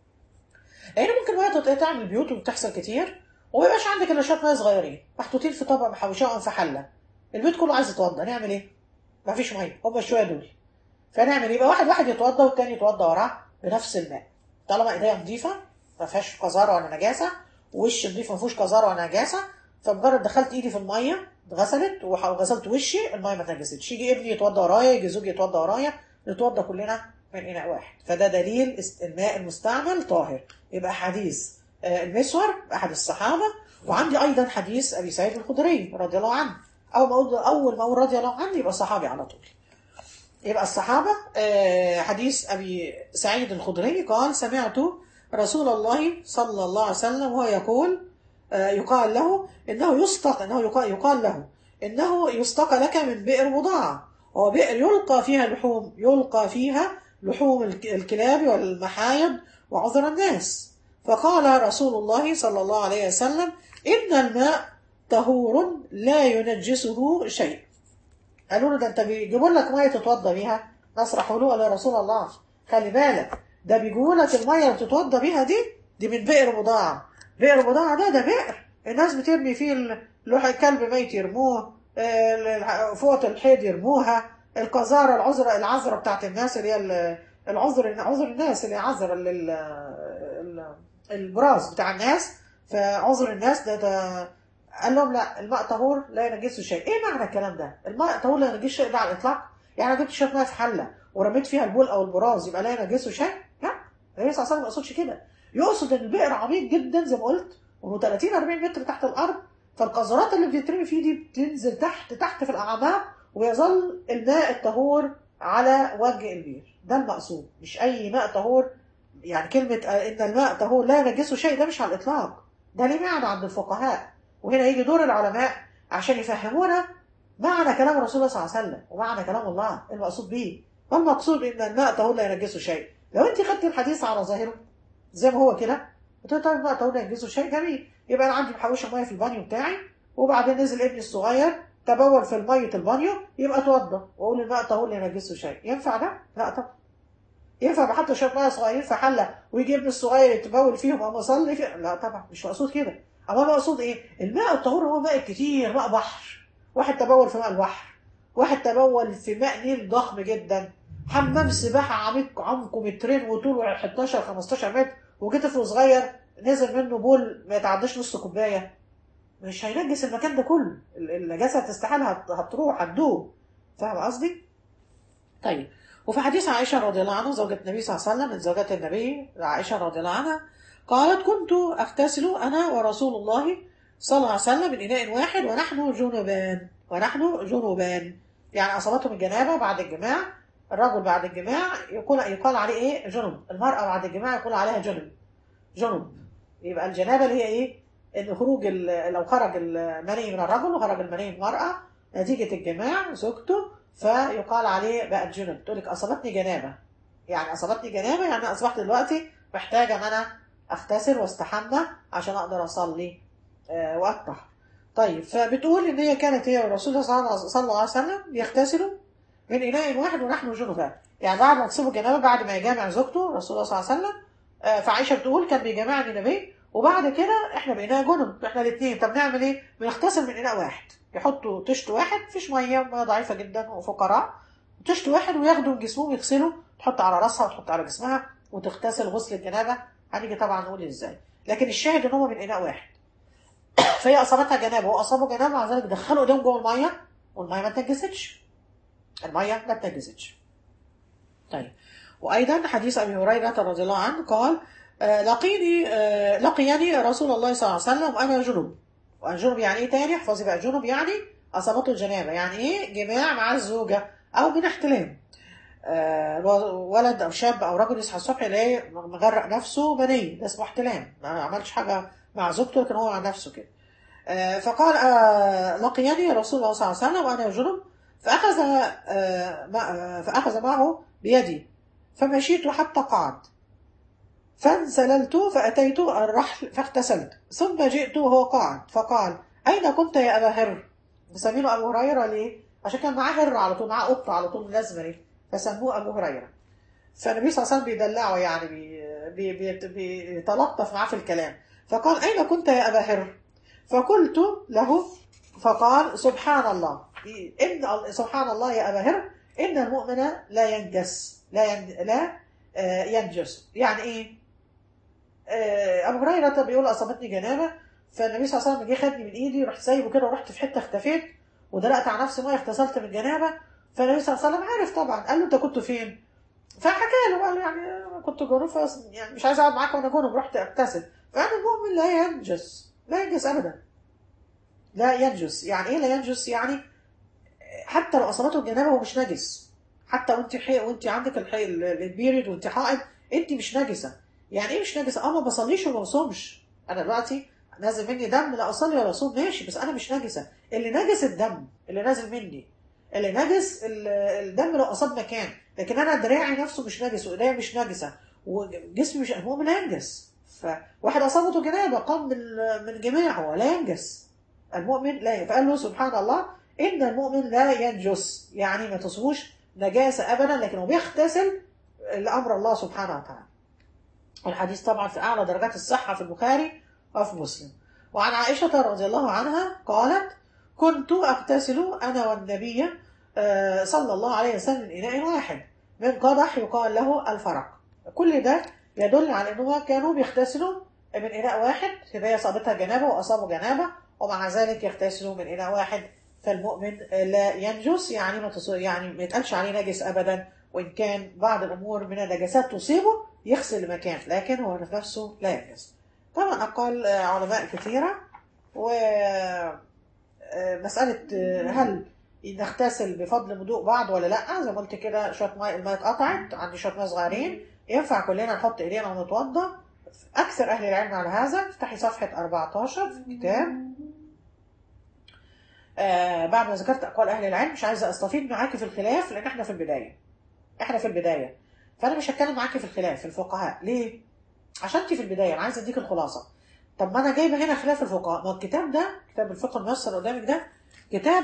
Speaker 1: لان ممكن ميه تتقطع من البيوت وبتحصل كتير وما يبقاش عندك الا شويه ميه صغيرين محطوطين في طبق محوشاهم في حله البيت كله عايز يتوضى نعمل ايه؟ مفيش ميه هم شويه دول فنعمل ايه؟ يبقى واحد واحد يتوضى والتاني يتوضى وراه بنفس الماء طالما ايديا نظيفه ما فيهاش قذاره ولا نجاسه وش نظيف ما فيهوش قذاره ولا نجاسه فمجرد دخلت ايدي في الميه اتغسلت وغسلت وشي الميه ما اتنجستش يجي ابني يتوضى ورايا يجي زوجي يتوضى ورايا نتوضى كلنا من اناء واحد فده دليل است- الماء المستعمل طاهر يبقى حديث آه، المسور احد الصحابه وعندي ايضا حديث ابي سعيد الخدري رضي الله عنه اول ما اقول اول ما اقول رضي الله عنه يبقى صحابي على طول يبقى الصحابة آه، حديث أبي سعيد الخدري قال سمعت رسول الله صلى الله عليه وسلم وهو يقول آه، يقال له إنه يستق إنه يقال, يقال له إنه يستقى لك من بئر بضاعة وهو بئر يلقى فيها لحوم يلقى فيها لحوم الك- الكلاب والمحايض وعذر الناس فقال رسول الله صلى الله عليه وسلم إن الماء طهور لا ينجسه شيء قالوا له ده انت بيجيبوا لك ميه تتوضى بيها ناس راحوا له قالوا يا رسول الله خلي بالك ده بيجيبوا لك الميه اللي بتتوضى بيها دي دي من بئر بضاعه بئر بضاعه ده ده بئر الناس بترمي فيه ال- لوح الكلب ميت يرموه آه، ال- فوط الحيض يرموها القذاره العذره العذره بتاعت الناس اللي هي ال- العذر عذر الناس اللي هي عذر ال- ال- ال- البراز بتاع الناس فعذر الناس ده ده قال لهم لا الماء طهور لا ينجسه شيء ايه معنى الكلام ده الماء طهور لا ينجسه شيء ده على الاطلاق يعني انا جبت شويه ميه في حله ورميت فيها البول او البراز يبقى لا ينجسه شيء لا النبي صلى الله عليه وسلم ما يقصدش كده يقصد ان البئر عميق جدا زي ما قلت وهو 30 40 متر تحت الارض فالقذرات اللي بتترمي فيه دي بتنزل تحت تحت في الاعماق ويظل الماء الطهور على وجه البير ده المقصود مش اي ماء طهور يعني كلمة ان الماء طهور لا ينجسه شيء ده مش على الاطلاق ده ليه معنى عند الفقهاء وهنا يجي دور العلماء عشان يفهمونا معنى كلام الرسول صلى الله عليه وسلم ومعنى كلام الله المقصود به ما المقصود ان الماء طهور لا ينجسه شيء لو انت خدت الحديث على ظاهره زي ما هو كده قلت طيب الماء طهور لا ينجسه شيء جميل يبقى انا عندي محوشه ميه في البانيو بتاعي وبعدين نزل ابني الصغير تبول في الميه البانيو يبقى اتوضى واقول الماء طهور لا ينجسه شيء ينفع ده؟ لا طبعا ينفع بحط شويه ميه صغيرين في حله ويجي ابني الصغير يتبول فيهم او يصلي في... لا طبعا مش مقصود كده اما المقصود ايه؟ الماء الطهور هو ماء كتير ماء بحر واحد تبول في ماء البحر واحد تبول في ماء نيل ضخم جدا حمام سباحه عميق عمقه مترين وطوله 11 15 متر وكتفه صغير نزل منه بول ما يتعداش نص كوبايه مش هينجس المكان ده كله النجاسه هتستحال هتروح هتدوب فاهم قصدي؟ طيب وفي حديث عائشه رضي الله عنها زوجة النبي صلى الله عليه وسلم من زوجات النبي عائشه رضي الله عنها قالت كنت اغتسل انا ورسول الله صلى الله عليه وسلم من اناء واحد ونحن جنبان ونحن جنوبان يعني اصابتهم الجنابه بعد الجماع الرجل بعد الجماع يقول يقال عليه ايه جنب المراه بعد الجماع يقول عليها جنب جنب يبقى الجنابه اللي هي ايه ان خروج لو خرج المني من الرجل وخرج المني من المراه نتيجه الجماع زوجته فيقال عليه بقى جنب تقول لك اصابتني جنابه يعني اصابتني جنابه يعني اصبحت دلوقتي محتاجه ان انا اغتسل واستحمى عشان اقدر اصلي أه واطهر طيب فبتقول ان هي كانت هي والرسول صلى الله عليه وسلم يغتسلوا من اناء واحد ونحن جنبان يعني بعد ما تصيبوا جنابه بعد ما يجامع زوجته الرسول صلى الله عليه وسلم أه فعائشه بتقول كان بيجامعني النبي وبعد كده احنا بقينا جنب احنا الاثنين طب نعمل ايه؟ بنغتسل من اناء واحد يحطوا طشت واحد مفيش ميه ميه ضعيفه جدا وفقراء طشت واحد وياخدوا من جسمهم يغسلوا تحط على راسها وتحط على جسمها وتغتسل غسل الجنابه هنيجي طبعا نقول ازاي لكن الشاهد ان هم من اناء واحد فهي اصابتها جنابه واصابوا جنابه مع ذلك دخلوا ايديهم جوه الميه والميه ما اتنجستش الميه ما اتنجستش طيب وايضا حديث ابي هريره رضي الله عنه قال آه لقيني آه لقيني رسول الله صلى الله عليه وسلم وانا جنوب وانا جنوب يعني ايه تاني احفظي بقى جنوب يعني اصابته الجنابه يعني ايه جماع مع الزوجه او من احتلام آه ولد او شاب او رجل يصحى الصبح يلاقي مغرق نفسه مني ده اسمه احتلام ما عملش حاجه مع زوجته لكن هو مع نفسه كده فقال لقيني رسول الله صلى الله عليه وسلم وانا جنوب فاخذ فاخذ معه بيدي فمشيت حتى قعد فانسللت فأتيت الرحل فاغتسلت ثم جئت وهو قاعد فقال أين كنت يا أبا هر مسمينه أبو هريرة ليه عشان كان معاه هر على طول معاه قطة على طول لازمة ليه فسموه أبو هريرة فالنبي صلى الله عليه وسلم بيدلعه يعني بي بي بيتلطف معاه في الكلام فقال أين كنت يا أبا هر فقلت له فقال سبحان الله إن سبحان الله يا أبا هر إن المؤمن لا ينجس لا ين... لا ينجس يعني إيه ابو هريره بيقول اصابتني جنابه فالنبي صلى الله عليه وسلم جه خدني من ايدي ورحت سايبه كده ورحت في حته اختفيت ودلقت على نفسي ميه اغتسلت من جنابه فالنبي صلى الله عليه وسلم عارف طبعا قال له انت كنت فين؟ فحكى له قال يعني كنت جنوب يعني مش عايز اقعد معاك وانا جنوب رحت اغتسل فانا المؤمن لا ينجس لا ينجس ابدا لا ينجس يعني ايه لا ينجس يعني حتى لو اصابته الجنابه هو مش نجس حتى وانت حي... وانت عندك الحي... البيريد وانت حائض انت مش نجسه يعني ايه مش نجس اه ما بصليش وما بصومش انا دلوقتي نازل مني دم لا اصلي ولا اصوم ماشي بس انا مش نجسه اللي نجس الدم اللي نازل مني اللي نجس الدم لو اصاب مكان لكن انا دراعي نفسه مش نجس وايديا مش نجسه وجسمي مش المؤمن لا ينجس فواحد اصابته جنابه قام من من جماعه لا ينجس المؤمن لا ينجس. فقال له سبحان الله ان المؤمن لا ينجس يعني ما تصبوش نجاسه ابدا لكن هو بيغتسل لامر الله سبحانه وتعالى والحديث طبعا في أعلى درجات الصحة في البخاري وفي مسلم وعن عائشة رضي الله عنها قالت كنت أغتسل أنا والنبي صلى الله عليه وسلم من إناء واحد من قدح يقال له الفرق كل ده يدل على أنهم كانوا بيغتسلوا من إناء واحد يبقى هي أصابتها جنابة وأصابوا جنابة ومع ذلك يغتسل من إناء واحد فالمؤمن لا ينجس يعني ما تص- يعني ما يتقالش عليه نجس أبدا وإن كان بعض الأمور من النجاسات تصيبه يغسل المكان لكن هو نفسه لا ينجس طبعا أقوال آه، علماء كثيرة و آه، مسألة آه، هل نغتسل بفضل وضوء بعض ولا لا زي ما قلت كده شوية مية المية اتقطعت عندي شوية مية صغيرين ينفع كلنا نحط ايدينا ونتوضى أكثر أهل العلم على هذا افتحي صفحة 14 في الكتاب آه بعد ما ذكرت أقوال أهل العلم مش عايزة أستفيد معاكي في الخلاف لأن احنا في البداية احنا في البداية فأنا مش هتكلم معاكي في الخلاف في الفقهاء ليه؟ عشان انت في البداية أنا عايزة أديك الخلاصة طب ما أنا جايبة هنا خلاف الفقهاء ما الكتاب ده كتاب الفقه الميسر قدامك ده كتاب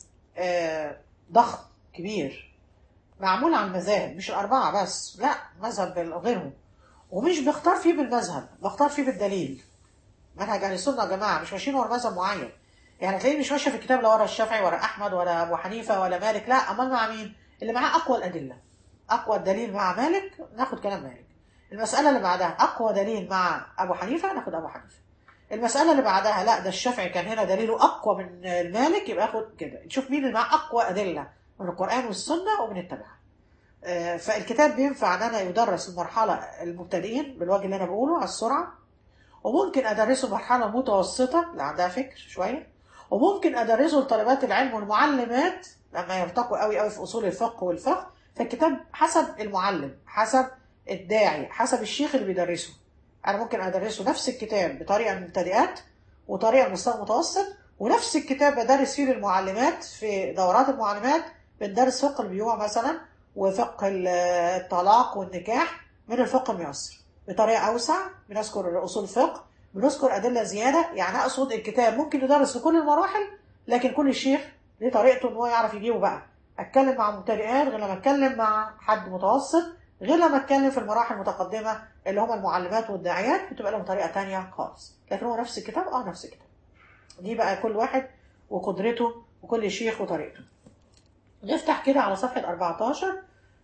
Speaker 1: آه ضخم كبير معمول عن المذاهب مش الأربعة بس لا مذهب غيرهم ومش بختار فيه بالمذهب بختار فيه بالدليل منهج اهل السنه يا جماعه مش ماشيين ورا مذهب معين يعني تلاقيني مش ماشيه في الكتاب لا ورا الشافعي ولا احمد ولا ابو حنيفه ولا مالك لا امال مع مين اللي معاه اقوى الادله اقوى الدليل مع مالك ناخد كلام مالك المساله اللي بعدها اقوى دليل مع ابو حنيفه ناخد ابو حنيفه المساله اللي بعدها لا ده الشافعي كان هنا دليله اقوى من المالك يبقى اخد كده نشوف مين اللي معاه اقوى ادله من القران والسنه وبنتبعها آه، فالكتاب بينفع ان انا يدرس المرحله المبتدئين بالوجه اللي انا بقوله على السرعه وممكن ادرسه مرحله متوسطه اللي عندها فكر شويه وممكن ادرسه لطالبات العلم والمعلمات لما يرتقوا قوي قوي في اصول الفقه والفقه فالكتاب حسب المعلم حسب الداعي حسب الشيخ اللي بيدرسه انا ممكن ادرسه نفس الكتاب بطريقه المبتدئات وطريقه المستوى المتوسط ونفس الكتاب بدرس فيه للمعلمات في دورات المعلمات بندرس فقه البيوع مثلا وفقه ال- الطلاق والنكاح من الفقه الميسر بطريقه اوسع بنذكر اصول الفقه بنذكر ادله زياده يعني اقصد الكتاب ممكن يدرس لكل المراحل لكن كل شيخ ليه طريقته ان هو يعرف يجيبه بقى اتكلم مع مبتدئات غير لما اتكلم مع حد متوسط غير لما اتكلم في المراحل المتقدمه اللي هم المعلمات والداعيات بتبقى لهم طريقه تانية خالص لكن هو نفس الكتاب اه نفس الكتاب دي بقى كل واحد وقدرته وكل شيخ وطريقته نفتح كده على صفحه 14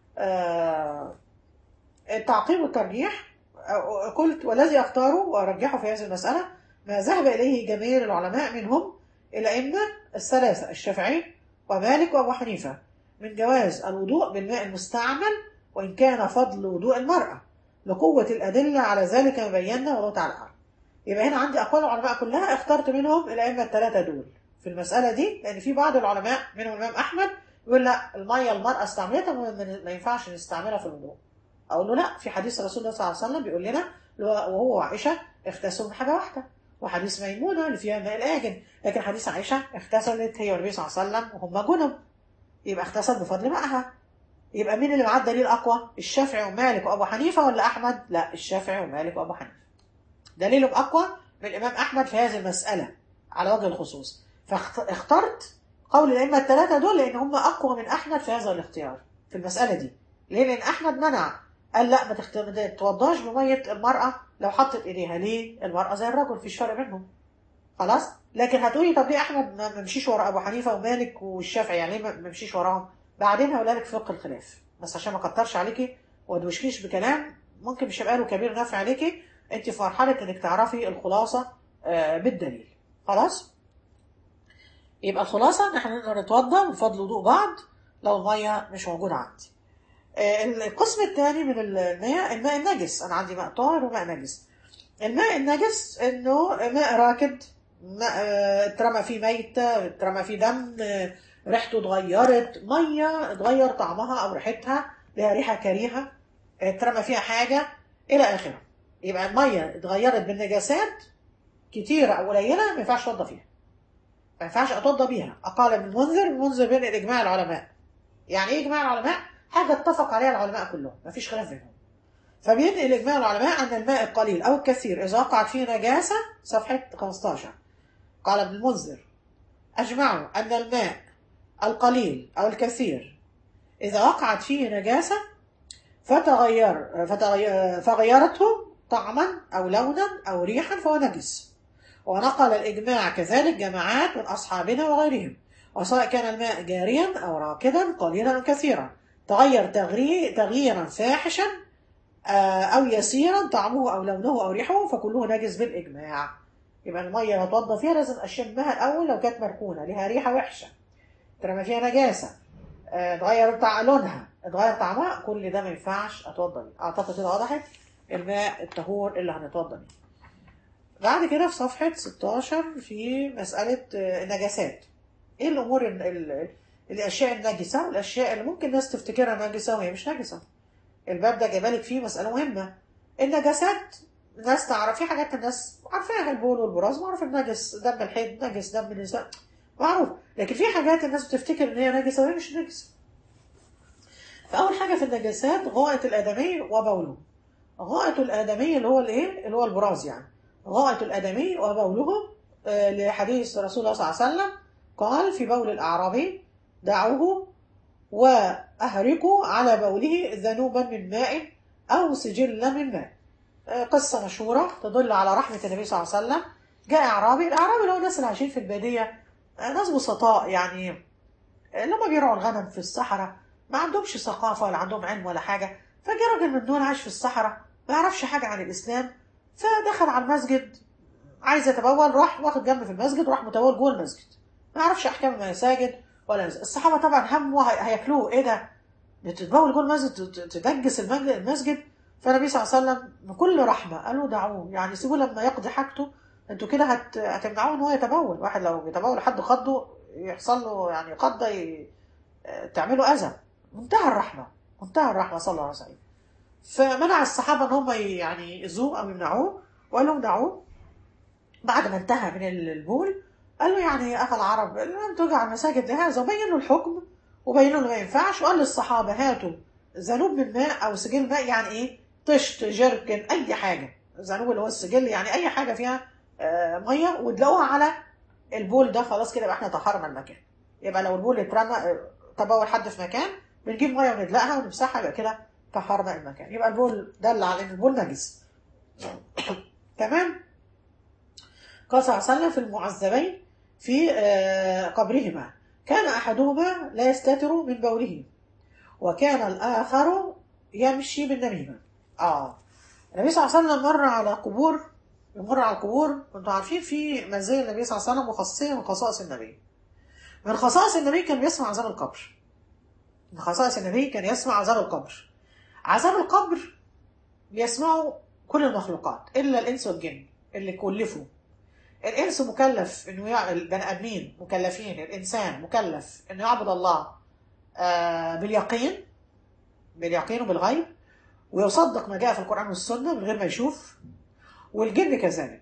Speaker 1: آه التعقيب والترجيح آه، قلت والذي اختاره وارجحه في هذه المساله ما ذهب اليه جماهير العلماء منهم الائمه الثلاثه الشافعي ومالك وابو حنيفه من جواز الوضوء بالماء المستعمل وان كان فضل وضوء المراه لقوه الادله على ذلك ما بينا والله تعالى اعلم يبقى هنا عندي اقوال العلماء كلها اخترت منهم الائمه الثلاثه دول في المساله دي لان في بعض العلماء منهم الامام احمد يقول لا الميه المراه استعملتها ما ما ينفعش نستعملها في الوضوء اقول له لا في حديث رسول الله صلى الله عليه وسلم بيقول لنا اللي هو- وهو وعائشه اغتسلوا من حاجه واحده وحديث ميمونه اللي فيها ماء الاجن لكن حديث عائشه اغتسلت هي والنبي صلى الله عليه وسلم وهم جنب يبقى اغتسل بفضل ماءها يبقى مين اللي معاه الدليل اقوى الشافعي ومالك وابو حنيفه ولا احمد لا الشافعي ومالك وابو حنيفه دليلهم اقوى من الامام احمد في هذه المساله على وجه الخصوص فاخترت قول الائمه الثلاثه دول لان هم اقوى من احمد في هذا الاختيار في المساله دي ليه لان احمد منع قال لا ما تخت- ما تتوضاش بميه المراه لو حطت ايديها ليه المراه زي الرجل مفيش فرق بينهم خلاص لكن هتقولي طب ليه احمد ما ما مشيش ورا ابو حنيفه ومالك والشافعي يعني ليه ما ما مشيش وراهم بعدين هقول لك فقه الخلاف بس عشان ما اكترش عليكي وادوشكيش بكلام ممكن مش هيبقى له كبير نفع عليكي انت في مرحله انك تعرفي الخلاصه آه، بالدليل خلاص يبقى الخلاصه ان احنا نقدر نتوضا بفضل وضوء بعض لو الميه مش موجوده عندي آه، القسم الثاني من الماء الماء النجس انا عندي ماء طاهر وماء نجس الماء النجس انه ماء راكد ماء آه، اترمى فيه ميتة اترمى فيه دم آه، ريحته اتغيرت مية اتغير طعمها او ريحتها لها ريحة كريهة اترمى فيها حاجة الى اخره يبقى المية اتغيرت بالنجاسات كتيرة او قليلة ما ينفعش اتوضى فيها ما ينفعش اتوضى بيها اقال ابن المنذر المنذر بين الاجماع العلماء يعني ايه اجماع العلماء حاجة اتفق عليها العلماء كلهم ما فيش خلاف بينهم فبينقل إجماع العلماء أن الماء القليل أو الكثير إذا وقعت فيه نجاسة صفحة 15 قال ابن المنذر أجمعوا أن الماء القليل أو الكثير إذا وقعت فيه نجاسة فتغير فتغير فغيرته طعما أو لونا أو ريحا فهو نجس ونقل الإجماع كذلك جماعات من أصحابنا وغيرهم وسواء كان الماء جاريا أو راكدا قليلا أو كثيرا تغير تغيي- تغييرا فاحشا آه، أو يسيرا طعمه أو لونه أو ريحه فكله نجس بالإجماع يبقى الميه اللي اتوضى فيها لازم اشمها الاول لو كانت مركونه ليها ريحه وحشه ترمى فيها نجاسه آه، اتغير بتاع لونها اتغير طعمها كل ده ما ينفعش اتوضى بيه اعتقد كده وضحت الماء الطهور اللي هنتوضى بيه بعد كده في صفحة 16 في مسألة آه، النجاسات ايه الامور ال- ال- الاشياء النجسة والاشياء اللي ممكن الناس تفتكرها نجسة وهي مش نجسة الباب ده جايبالك فيه مسألة مهمة النجاسات الناس تعرف في حاجات الناس عارفاها البول والبراز معروف النجس دم الحيض نجس دم النساء معروف لكن في حاجات الناس بتفتكر ان هي نجسة وهي مش نجسة فأول حاجة في النجاسات غائط الآدمي وبوله غائط الآدمي اللي هو الايه اللي هو البراز يعني غائط الآدمي وبوله آه، لحديث رسول الله صلى الله عليه وسلم قال في بول الأعرابي دعوه وأهرقوا على بوله ذنوبا من ماء أو سجلا من ماء آه، قصة مشهورة تدل على رحمة النبي صلى الله عليه وسلم جاء أعرابي الأعرابي اللي هو الناس اللي عايشين في البادية آه، ناس بسطاء يعني آه، لما بيرعوا الغنم في الصحراء ما عندهمش ثقافة ولا عندهم علم ولا حاجة فجاء راجل من دول عايش في الصحراء ما يعرفش حاجة عن الإسلام فدخل على المسجد عايز يتبول راح واخد جنب في المسجد وراح متبول جوه المسجد ما يعرفش أحكام المساجد ولا الصحابة طبعا هموا هي- هياكلوه إيه ده؟ بتتبول جوه المسجد تت- تدجس المج- المسجد فالنبي صلى الله عليه وسلم بكل رحمة قالوا دعوه يعني سيبوه لما يقضي حاجته انتوا كده هت... هتمنعوه ان هو يتبول واحد لو بيتبول حد خده يحصل له يعني قضى ي... تعمله اذى منتهى الرحمه منتهى الرحمه صلى الله عليه وسلم فمنع الصحابه ان هم ي- يعني يأذوه او يمنعوه وقال لهم دعوه بعد ما انتهى من البول قال له يعني اخا العرب لم تجعل المساجد لهذا وبين له الحكم وبين له إنه ما ينفعش وقال للصحابه هاتوا ذنوب من ماء او سجل ماء يعني ايه طشت جركن اي حاجه ذنوب اللي هو السجل يعني اي حاجه فيها آه، ميه وتلاقوها على البول ده خلاص كده يبقى احنا طهرنا المكان يبقى لو البول اترمى آه، تبول حد في مكان بنجيب ميه وندلقها ونمسحها يبقى كده طهرنا المكان يبقى البول دل على ان البول نجس تمام قال صلى الله عليه وسلم في المعذبين في آه، قبرهما كان احدهما لا يستتر من بوله وكان الاخر يمشي بالنميمه اه النبي صلى الله عليه وسلم مر على قبور يمر على القبور انتوا عارفين في مزايا النبي صلى الله عليه وسلم وخاصيه من خصائص النبي من خصائص النبي كان بيسمع عذاب القبر من خصائص النبي كان يسمع عذاب القبر عذاب القبر بيسمعه كل المخلوقات الا الانس والجن اللي كلفوا الانس مكلف انه يع... البني ادمين مكلفين الانسان مكلف انه يعبد الله آه باليقين باليقين وبالغيب ويصدق ما جاء في القران والسنه من غير ما يشوف والجن كذلك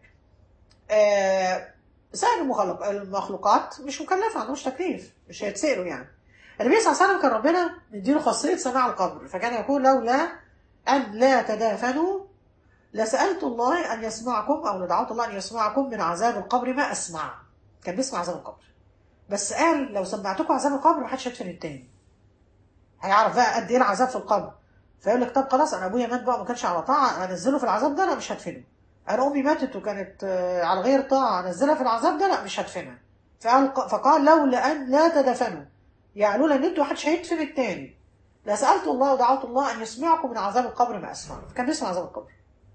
Speaker 1: آه سائر المخلق... المخلوقات مش مكلفه ما عندهمش تكليف مش هيتسالوا يعني النبي صلى الله عليه وسلم كان ربنا مديله خاصيه سماع القبر فكان يقول لولا ان لا تدافنوا لسألت الله أن يسمعكم أو لدعوت الله أن يسمعكم من عذاب القبر ما أسمع كان بيسمع عذاب القبر بس قال لو سمعتكم عذاب القبر ما حدش هيدفن التاني هيعرف بقى قد ايه العذاب في القبر فيقول لك طب خلاص انا ابويا مات بقى ما كانش على طاعه انزله في العذاب ده لا مش هدفنه انا امي ماتت وكانت آه، على غير طاعه انزلها في العذاب ده لا مش هدفنها فقال فقال لولا ان لا تدفنوا يعني لولا ان انتوا محدش هيدفن التاني لسالت الله ودعوت الله ان يسمعكم من عذاب القبر ما اسمع فكان بيسمع عذاب القبر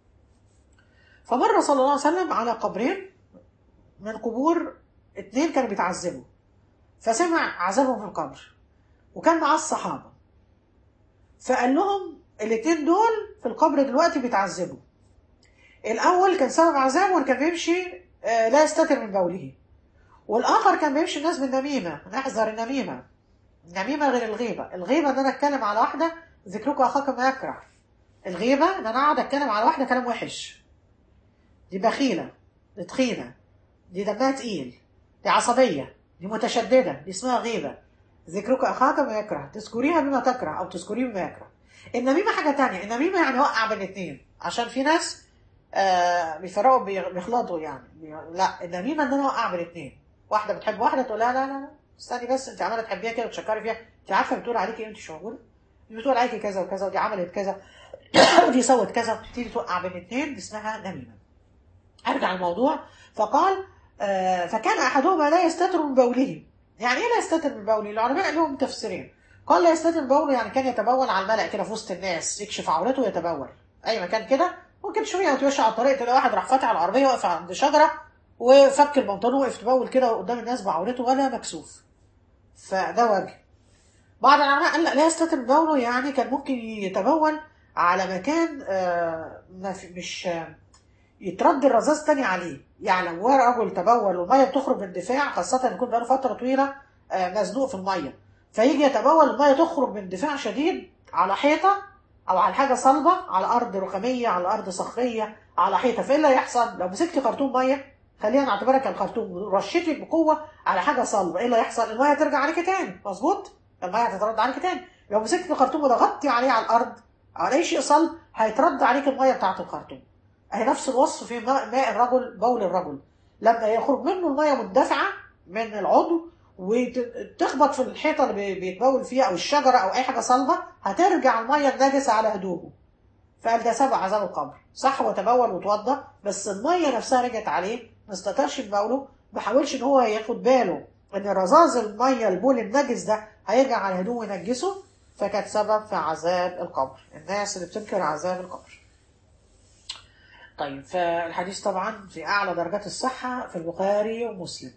Speaker 1: فمر صلى الله عليه وسلم على قبرين من قبور اتنين كانوا بيتعذبوا فسمع عذابهم في القبر وكان معاه الصحابة فقال لهم الاتنين دول في القبر دلوقتي بيتعذبوا الأول كان سبب عذابه كان بيمشي آه، لا يستتر من بوله والآخر كان بيمشي الناس بالنميمة نحذر النميمة النميمة غير الغيبة الغيبة إن أنا أتكلم على واحدة ذكرك أخاك ما يكره الغيبة إن أنا أقعد أتكلم على واحدة كلام وحش دي بخيلة دي تخينة دي دمها تقيل دي عصبية دي متشددة دي اسمها غيبة ذكرك أخاك ما يكره تذكريها بما تكره أو تذكريه بما يكره النميمة حاجة تانية النميمة يعني وقع بين اتنين عشان في ناس آه بيفرقوا بي- بيخلطوا يعني بي- لا النميمة ان انا اوقع بين اتنين واحدة بتحب واحدة تقول لا لا لا لا استني بس انت عمالة تحبيها كده وتشكري فيها انت عارفة بتقول عليكي ايه انت مش موجودة دي بتقول عليكي كذا وكذا ودي عملت كذا ودي سوت كذا وتبتدي توقع بين اتنين دي اسمها نميمة ارجع الموضوع فقال آه فكان احدهما لا يستتر من بوله يعني ايه لا يستتر من بوله العلماء لهم تفسيرين قال لا يستتر من بوله يعني كان يتبول على الملأ كده في وسط الناس يكشف عورته ويتبول اي مكان كده ممكن شويه وتمشي على الطريق تلاقي واحد راح فاتح العربيه واقف عند شجره وفك البنطلون وقف تبول كده قدام الناس بعورته ولا مكسوف فده وجه بعض العلماء قال لا لا يستتر بوله يعني كان ممكن يتبول على مكان آه، ما في مش آه، يترد الرذاذ تاني عليه يعني لو هو رجل تبول والميه بتخرج باندفاع خاصه يكون بقاله فتره طويله آه، مزنوق في الميه فيجي يتبول الميه تخرج باندفاع شديد على حيطه او على حاجه صلبه على ارض رخاميه على ارض صخريه على حيطه فايه اللي هيحصل لو مسكتي خرطوم ميه خلينا نعتبرها كالخرطوم ورشيتي بقوه على حاجه صلبه ايه اللي هيحصل الميه هترجع عليكي تاني مظبوط الميه هتترد عليكي تاني لو مسكتي الخرطوم وضغطتي عليه على الارض او على اي شيء صلب هيترد عليك الميه بتاعه الخرطوم اهي نفس الوصف في ماء, ماء الرجل بول الرجل لما يخرج منه الميه مندفعه من العضو وتخبط في الحيطه اللي بي- بيتبول فيها او الشجره او اي حاجه صلبه هترجع الميه النجسه على هدومه فقال ده سبب عذاب القبر صح وتبول وتوضى بس الميه نفسها رجعت عليه ما استترش ببوله ما حاولش ان هو ياخد باله ان رذاذ الميه البول النجس ده هيرجع على هدومه وينجسه فكانت سبب في عذاب القبر الناس اللي بتنكر عذاب القبر طيب فالحديث طبعا في اعلى درجات الصحه في البخاري ومسلم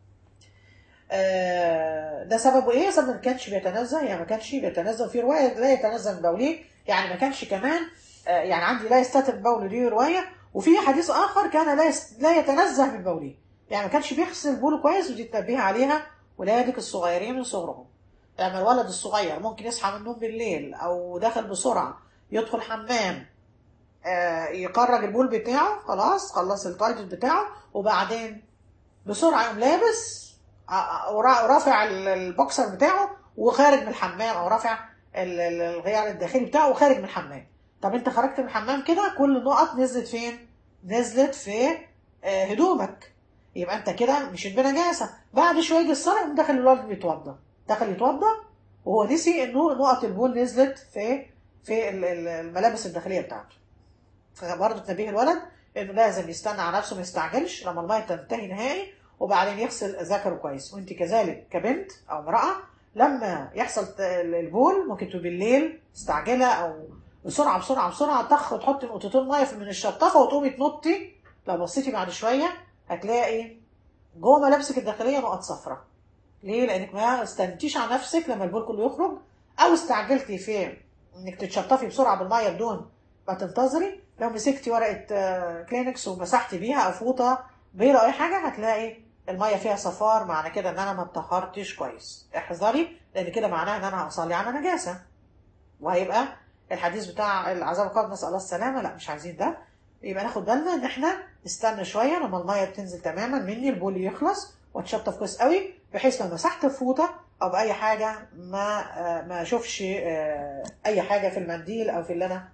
Speaker 1: آه، ده سببه ايه؟ سبب ما كانش بيتنزه يعني ما كانش بيتنزه في روايه لا يتنزه من بوله يعني ما كانش كمان آه، يعني عندي لا يستتر من بوله دي روايه وفي حديث اخر كان لا يست... لا يتنزه من بوله يعني ما كانش بيغسل بوله كويس ودي تنبيه عليها ولادك الصغيرين من صغرهم يعني الولد الصغير ممكن يصحى من النوم بالليل او دخل بسرعه يدخل حمام آه، يقرج البول بتاعه خلاص خلص التايتل بتاعه وبعدين بسرعه يقوم لابس آه، آه، ورا- رافع ال- البوكسر بتاعه وخارج من الحمام او رافع ال- ال- الغيار الداخلي بتاعه وخارج من الحمام طب انت خرجت من الحمام كده كل النقط نزلت فين نزلت في آه، هدومك يبقى انت كده مش بنجاسه بعد شويه يجي الصلاه يقوم داخل الولد بيتوضى دخل يتوضى وهو نسي انه نقط البول نزلت في في ال- ال- الملابس الداخليه بتاعته فبرضه تنبيه الولد انه لازم يستنى على نفسه ما يستعجلش لما الميه تنتهي نهائي وبعدين يغسل ذكره كويس وانت كذلك كبنت او امراه لما يحصل ت- البول ممكن تبقي بالليل مستعجله او بسرعه بسرعه بسرعه طخ تحطي نقطتين ميه في- من الشطافه وتقومي تنطي لو بصيتي بعد شويه هتلاقي جوه ملابسك الداخليه نقط صفراء ليه؟ لانك ما استنتيش على نفسك لما البول كله يخرج او استعجلتي في انك تتشطفي بسرعه بالميه بدون ما تنتظري لو مسكتي ورقه آه، كلينكس ومسحتي بيها او فوطه بيضه او اي حاجه هتلاقي الميه فيها صفار معنى كده ان انا ما اتطهرتش كويس احذري لان كده معناه ان انا هصلي على نجاسه وهيبقى الحديث بتاع العذاب القبر نسال الله السلامه لا مش عايزين ده يبقى ناخد بالنا ان احنا نستنى شويه لما الميه تنزل تماما مني البول يخلص واتشطف كويس قوي بحيث لو مسحت الفوطه او باي حاجه ما آه، ما اشوفش آه، اي حاجه في المنديل او في اللي انا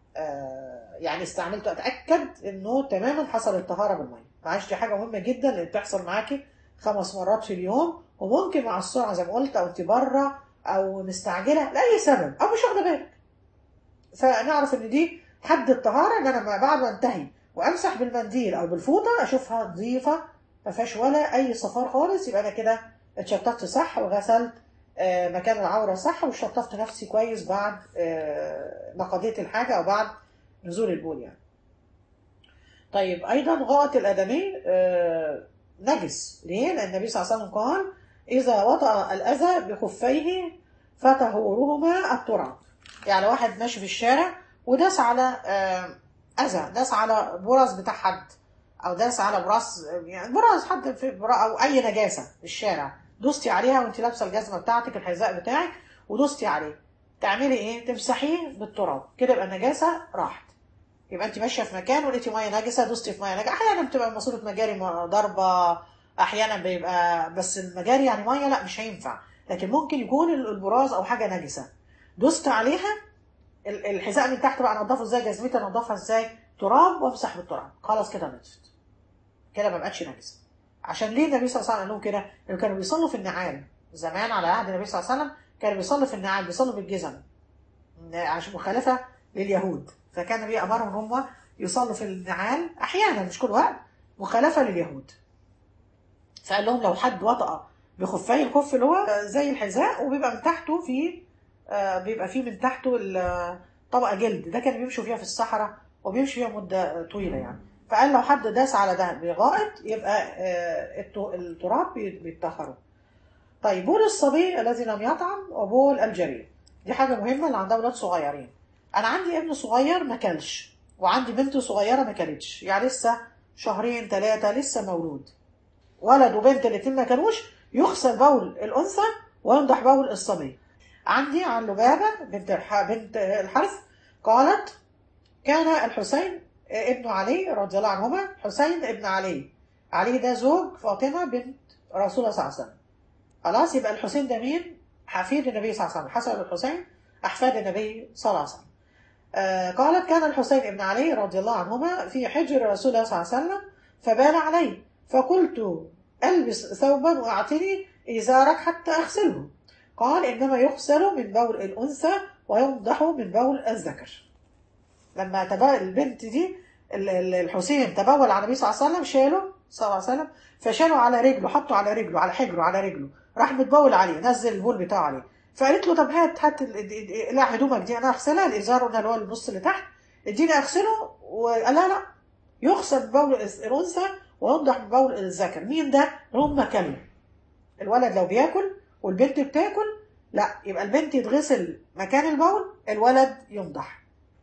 Speaker 1: آه، يعني استعملته اتاكد انه تماما حصل الطهاره بالميه معلش دي حاجه مهمه جدا اللي بتحصل معاكي خمس مرات في اليوم وممكن مع السرعه زي ما قلت او انت بره او مستعجله لاي سبب او مش واخده بالك فنعرف ان دي حد الطهاره ان انا ما بعد ما انتهي وامسح بالمنديل او بالفوطه اشوفها نظيفه ما فيهاش ولا اي صفار خالص يبقى انا كده اتشطفت صح وغسلت آه، مكان العوره صح وشطفت نفسي كويس بعد آه، ما قضيت الحاجه او بعد نزول البول يعني طيب ايضا غائط الادمي آه، نجس ليه لان النبي صلى الله عليه وسلم قال اذا وطأ الاذى بخفيه فطهورهما التراب يعني واحد ماشي في الشارع وداس على آه، اذى داس على برص بتاع حد او داس على براس يعني براس حد في برا او اي نجاسه في الشارع دوستي عليها وانت لابسه الجزمه بتاعتك الحذاء بتاعك ودوستي عليه تعملي ايه تمسحيه بالتراب كده يبقى النجاسه راحت يبقى انت ماشيه في مكان ولقيتي ميه نجسه دوستي في ميه نجسه احيانا بتبقى ماسوره مجاري م- ضربه احيانا بيبقى بس المجاري يعني ميه لا مش هينفع لكن ممكن يكون ال- البراز او حاجه نجسه دوست عليها ال- الحذاء من تحت بقى انضفه ازاي جزمتي انضفها ازاي تراب وامسح بالتراب خلاص كده نضفت كده ما بقتش نجسه عشان ليه النبي صلى الله عليه وسلم قال لهم كده؟ لانه كانوا بيصلوا في النعال زمان على عهد النبي صلى الله عليه وسلم كانوا بيصلوا في النعال بيصلوا بالجزم عشان مخالفه لليهود فكان النبي امرهم ان هم يصلوا في النعال احيانا مش كل وقت مخالفه لليهود فقال لهم لو حد وطأ بخفي الخف اللي هو زي الحذاء وبيبقى من تحته في آه، بيبقى فيه من تحته ال- طبقه جلد ده كانوا بيمشوا فيها في الصحراء وبيمشوا فيها مده طويله يعني فقال لو حد داس على ده بغائط يبقى آه، الت- التراب بي- بيتطهروا طيب بول الصبي الذي لم يطعم وبول الجريء دي حاجة مهمة اللي عندها ولاد صغيرين أنا عندي ابن صغير ما كلش وعندي بنت صغيرة ما كلتش يعني لسه شهرين ثلاثة لسه مولود ولد وبنت الاتنين ما كانوش يغسل بول الأنثى وينضح بول الصبي عندي عن لبابة بنت الح... بنت الحارث قالت كان الحسين ابن علي رضي الله عنهما حسين ابن علي علي ده زوج فاطمة بنت رسول الله صلى الله عليه وسلم خلاص يبقى الحسين ده مين؟ حفيد النبي صلى الله عليه وسلم حسن الحسين أحفاد النبي صلى الله عليه وسلم آه قالت كان الحسين ابن علي رضي الله عنهما في حجر رسول الله صلى الله عليه وسلم فبال عليه فقلت ألبس ثوبا وأعطني إزارك حتى أغسله قال إنما يغسل من بول الأنثى وينضح من بول الذكر لما تبا البنت دي ال- ال- الحسين تبول على النبي صلى الله عليه وسلم شاله صلى الله عليه وسلم فشالوا على رجله حطوا على رجله على حجره على رجله راح متبول عليه نزل البول بتاعه عليه فقالت له طب هات هات ال- ال- ال- لا هدومك دي انا اغسلها الازار قلنا اللي هو النص اللي تحت اديني اغسله وقال لا لا يغسل بول الانثى وينضح ببول الذكر مين ده؟ هم كلب الولد لو بياكل والبنت بتاكل لا يبقى البنت يتغسل مكان البول الولد ينضح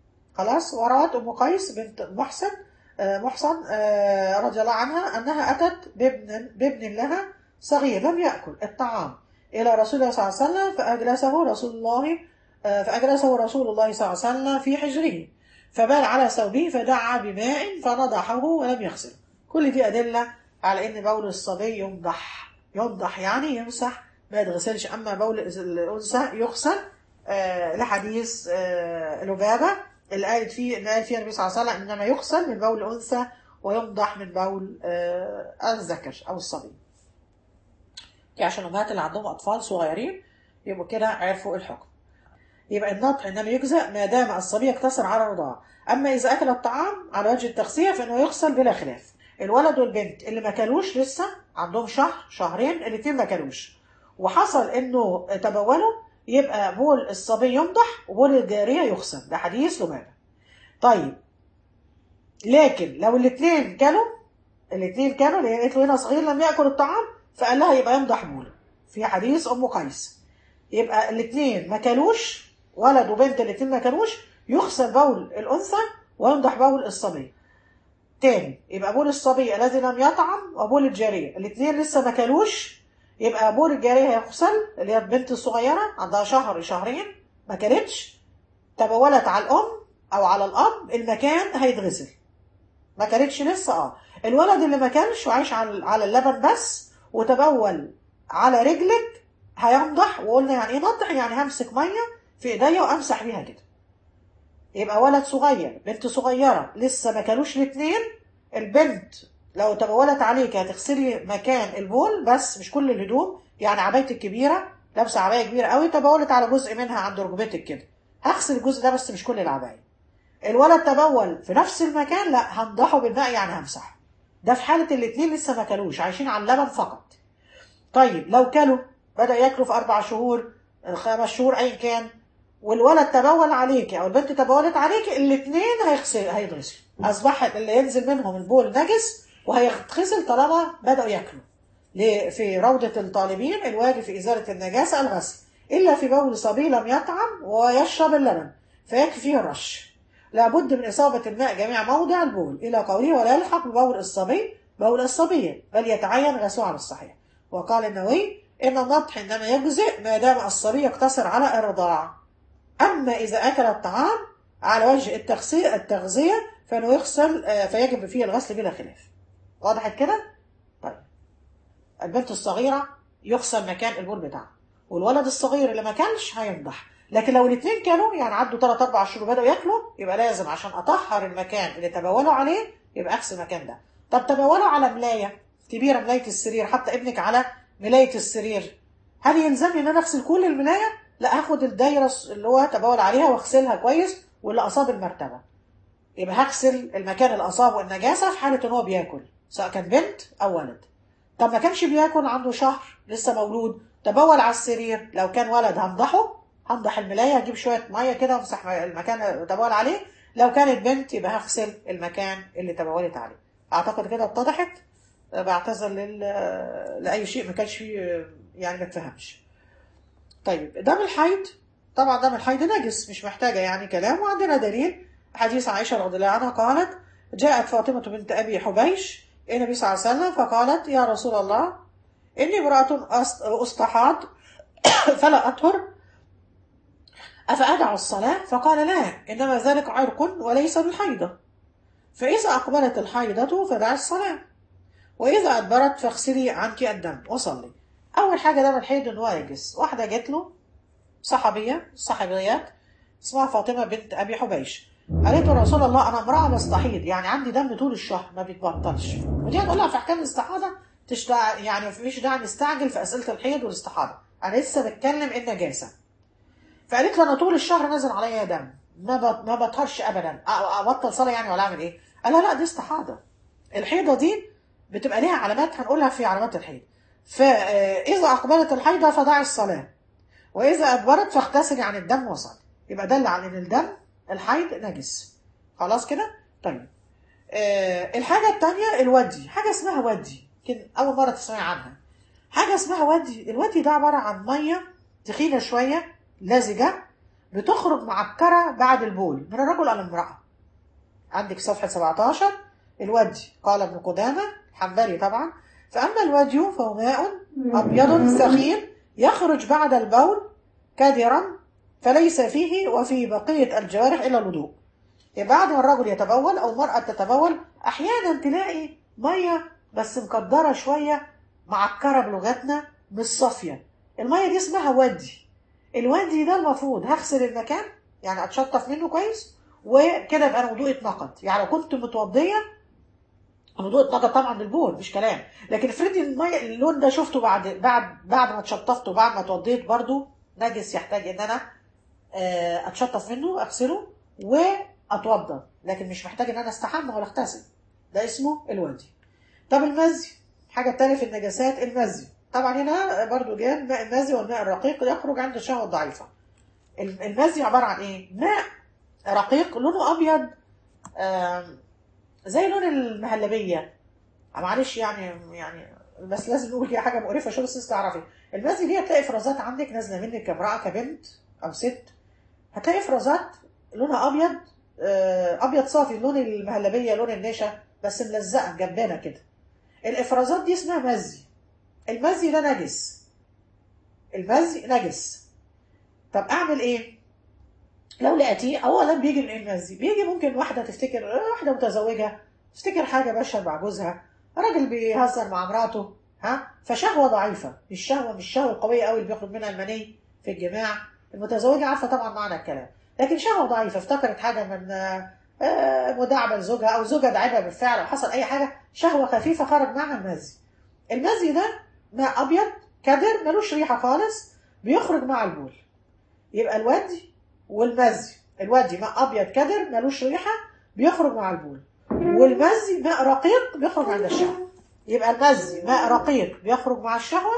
Speaker 1: خلاص وروت ام قيس بنت محسن آه، محسن آه، رضي الله عنها انها اتت بابن بابن لها صغير لم ياكل الطعام الى رسول الله صلى الله عليه وسلم فاجلسه رسول الله آه، فاجلسه رسول الله صلى الله عليه وسلم في حجره فبال على ثوبه فدعا بماء فنضحه ولم يغسله كل دي ادله على ان بول الصبي ينضح ينضح يعني يمسح ما يتغسلش اما بول الانثى يغسل آه، لحديث آه، لبابه اللي قالت فيه اللي قال فيها النبي صلى الله عليه وسلم انما يغسل من بول الانثى وينضح من بول آه، الذكر او الصبي دي عشان الامهات اللي عندهم اطفال صغيرين يبقوا كده عرفوا الحكم يبقى النطح انما يجزأ ما دام الصبي يقتصر على الرضاعة اما اذا اكل الطعام على وجه التغذية فانه يغسل بلا خلاف الولد والبنت اللي ما كلوش لسه عندهم شهر شهرين الاثنين ما كلوش وحصل انه تبولوا يبقى بول الصبي ينضح وبول الجارية يغسل ده حديث لبابة طيب لكن لو الاثنين كانوا الاثنين كانوا اللي هي قالت له هنا صغير لم ياكل الطعام فقال لها يبقى ينضح بوله في حديث ام قيس يبقى الاثنين ما كلوش ولد وبنت الاثنين ما كلوش يغسل بول الانثى وينضح بول الصبي تاني يبقى بول الصبي الذي لم يطعم وبول الجاريه الاثنين لسه ما كلوش يبقى بول الجاريه هيغسل اللي هي البنت الصغيره عندها شهر شهرين ما كلتش تبولت على الام او على الاب المكان هيتغسل ما كلتش لسه اه الولد اللي ما كلش وعايش على على اللبن بس وتبول على رجلك هينضح وقلنا يعني ايه نضح يعني همسك ميه في ايديا وامسح بيها كده يبقى ولد صغير بنت صغيره لسه ما كلوش الاثنين البنت لو تبولت عليك هتغسلي مكان البول بس مش كل الهدوم يعني عبايتك كبيره لابسه عبايه كبيره قوي تبولت على جزء منها عند ركبتك كده هغسل الجزء ده بس مش كل العبايه الولد تبول في نفس المكان لا هنضحه بالماء يعني همسحه ده في حاله الاثنين لسه ما كلوش عايشين على اللبن فقط طيب لو كلوا بدأ ياكلوا في أربع شهور خمس شهور أيا كان والولد تبول عليك أو البنت تبولت عليك الاثنين هيغسل هيتغسل أصبح اللي ينزل منهم البول نجس وهيتغسل طالما بدأوا ياكلوا ليه؟ في روضة الطالبين الواجب في إزالة النجاسة الغسل إلا في بول صبي لم يطعم ويشرب اللبن فيكفي فيه الرش لابد من إصابة الماء جميع موضع البول إلى قوله ولا يلحق ببول الصبي بول الصبي بل يتعين غسله على الصحيح وقال النووي إن النطح إنما يجزئ ما دام الصبي يقتصر على الرضاع أما إذا أكل الطعام على وجه التغذية التغذية فإنه يغسل آه، فيجب فيه الغسل بلا خلاف وضحت كده؟ طيب البنت الصغيرة يغسل مكان البول بتاعها والولد الصغير اللي ما كلش هينضح لكن لو الاثنين كانوا يعني عدوا 3 4 شهور بدأوا ياكلوا يبقى لازم عشان أطهر المكان اللي تبولوا عليه يبقى أغسل المكان ده طب تبولوا على ملاية كبيرة ملاية السرير حتى ابنك على ملاية السرير هل يلزمني ان انا اغسل كل الملاية؟ لا هاخد الدايرة اللي هو تبول عليها واغسلها كويس واللي اصاب المرتبة يبقى هغسل المكان اللي اصابه النجاسة في حالة ان هو بياكل سواء كان بنت او ولد طب ما كانش بياكل عنده شهر لسه مولود تبول على السرير لو كان ولد هنضحه هنضح الملاية هجيب شوية مية كده وامسح المكان اللي تبول عليه لو كانت بنت يبقى هغسل المكان اللي تبولت عليه اعتقد كده اتضحت آه، بعتذر لل... لاي شيء ما كانش فيه آه، يعني ما تفهمش طيب دم الحيض طبعا دم الحيض نجس مش محتاجه يعني كلام وعندنا دليل حديث عائشه رضي الله عنها قالت جاءت فاطمه بنت ابي حبيش الى النبي صلى الله عليه وسلم فقالت يا رسول الله اني امراه أست- استحاض فلا اطهر افادع الصلاه فقال لا انما ذلك عرق وليس بالحيضه فاذا اقبلت الحيضه فدع الصلاه واذا ادبرت فاغسلي عنك الدم وصلي اول حاجه دم الحيض ان هو يجس واحده جت له صحابيه صحابيات اسمها فاطمه بنت ابي حبيش قالت له رسول الله انا امراه بستحيض يعني عندي دم طول الشهر ما بيتبطلش ودي هتقول لها في احكام الاستحاضه تشتع يعني مفيش داعي نستعجل في اسئله الحيض والاستحاضه انا لسه بتكلم النجاسه فقالت له انا طول الشهر نازل عليا دم ما بط- ما بطهرش ابدا أ- ابطل صلاه يعني ولا اعمل ايه؟ قال لها لا دي استحاضه الحيضه دي بتبقى ليها علامات هنقولها في علامات الحيض فاذا اقبلت الحيضه فدعي الصلاه واذا ادبرت فاغتسلي عن الدم وصلي يبقى دل على ان الدم الحيض نجس خلاص كده طيب آه الحاجه الثانيه الودي حاجه اسمها ودي يمكن اول مره تسمعي عنها حاجه اسمها ودي الودي ده عباره عن ميه تخينه شويه لزجه بتخرج معكره بعد البول من الرجل او الامراه عندك صفحه 17 الودي قال ابن قدامه حنبلي طبعا فاما الودي فهو ماء ابيض ثقيل يخرج بعد البول كادرا فليس فيه وفي بقيه الجوارح الا الوضوء يبقى بعد ما الرجل يتبول او المراه تتبول احيانا تلاقي ميه بس مكدره شويه معكره بلغتنا مش صافيه الميه دي اسمها ودي الودي ده المفروض هغسل المكان يعني اتشطف منه كويس وكده يبقى انا وضوءي اتنقض يعني لو كنت متوضيه الوضوء اتنقض طبعا بالبول مش كلام لكن افرضي الميه اللون ده شفته بعد بعد بعد ما اتشطفت وبعد ما اتوضيت برضو نجس يحتاج ان انا آه، اتشطف منه اغسله واتوضى لكن مش محتاج ان انا استحمى ولا اغتسل ده اسمه الودي طب المزي حاجه تانية في النجاسات المزي طبعا هنا برضو جاء ماء المزي والماء الرقيق يخرج عند الشهوه الضعيفه المزي عباره عن ايه ماء رقيق لونه ابيض آم، زي لون المهلبيه معلش يعني يعني بس لازم نقول هي حاجه مقرفه شو بس تعرفي المزي دي هتلاقي افرازات عندك نازله منك كامراه كبنت او ست هتلاقي افرازات لونها ابيض آه، ابيض صافي لون المهلبيه لون النشا بس ملزقه جنبنا كده الافرازات دي اسمها مزي المزي ده نجس المزي نجس طب اعمل ايه لو لقيتيه اولا بيجي من ايه المزي بيجي ممكن واحده تفتكر آه، واحده متزوجه تفتكر حاجه بشر مع جوزها راجل بيهزر مع مراته ها فشهوه ضعيفه مش شهوه مش شهوه قويه قوي اللي بيخرج منها المني في الجماع المتزوجه عارفه طبعا معنى الكلام لكن شهوه ضعيفه افتكرت حاجه من آه، آه، مداعبه لزوجها او زوجها دعبها بالفعل او حصل اي حاجه شهوه خفيفه خرج معها المزي المزي ده ماء ابيض كدر ملوش ريحه خالص بيخرج مع البول يبقى الودي والمزي الودي ماء ابيض كدر ملوش ريحه بيخرج مع البول والمزي ماء رقيق بيخرج عند الشهوه يبقى المزي ماء رقيق بيخرج مع الشهوه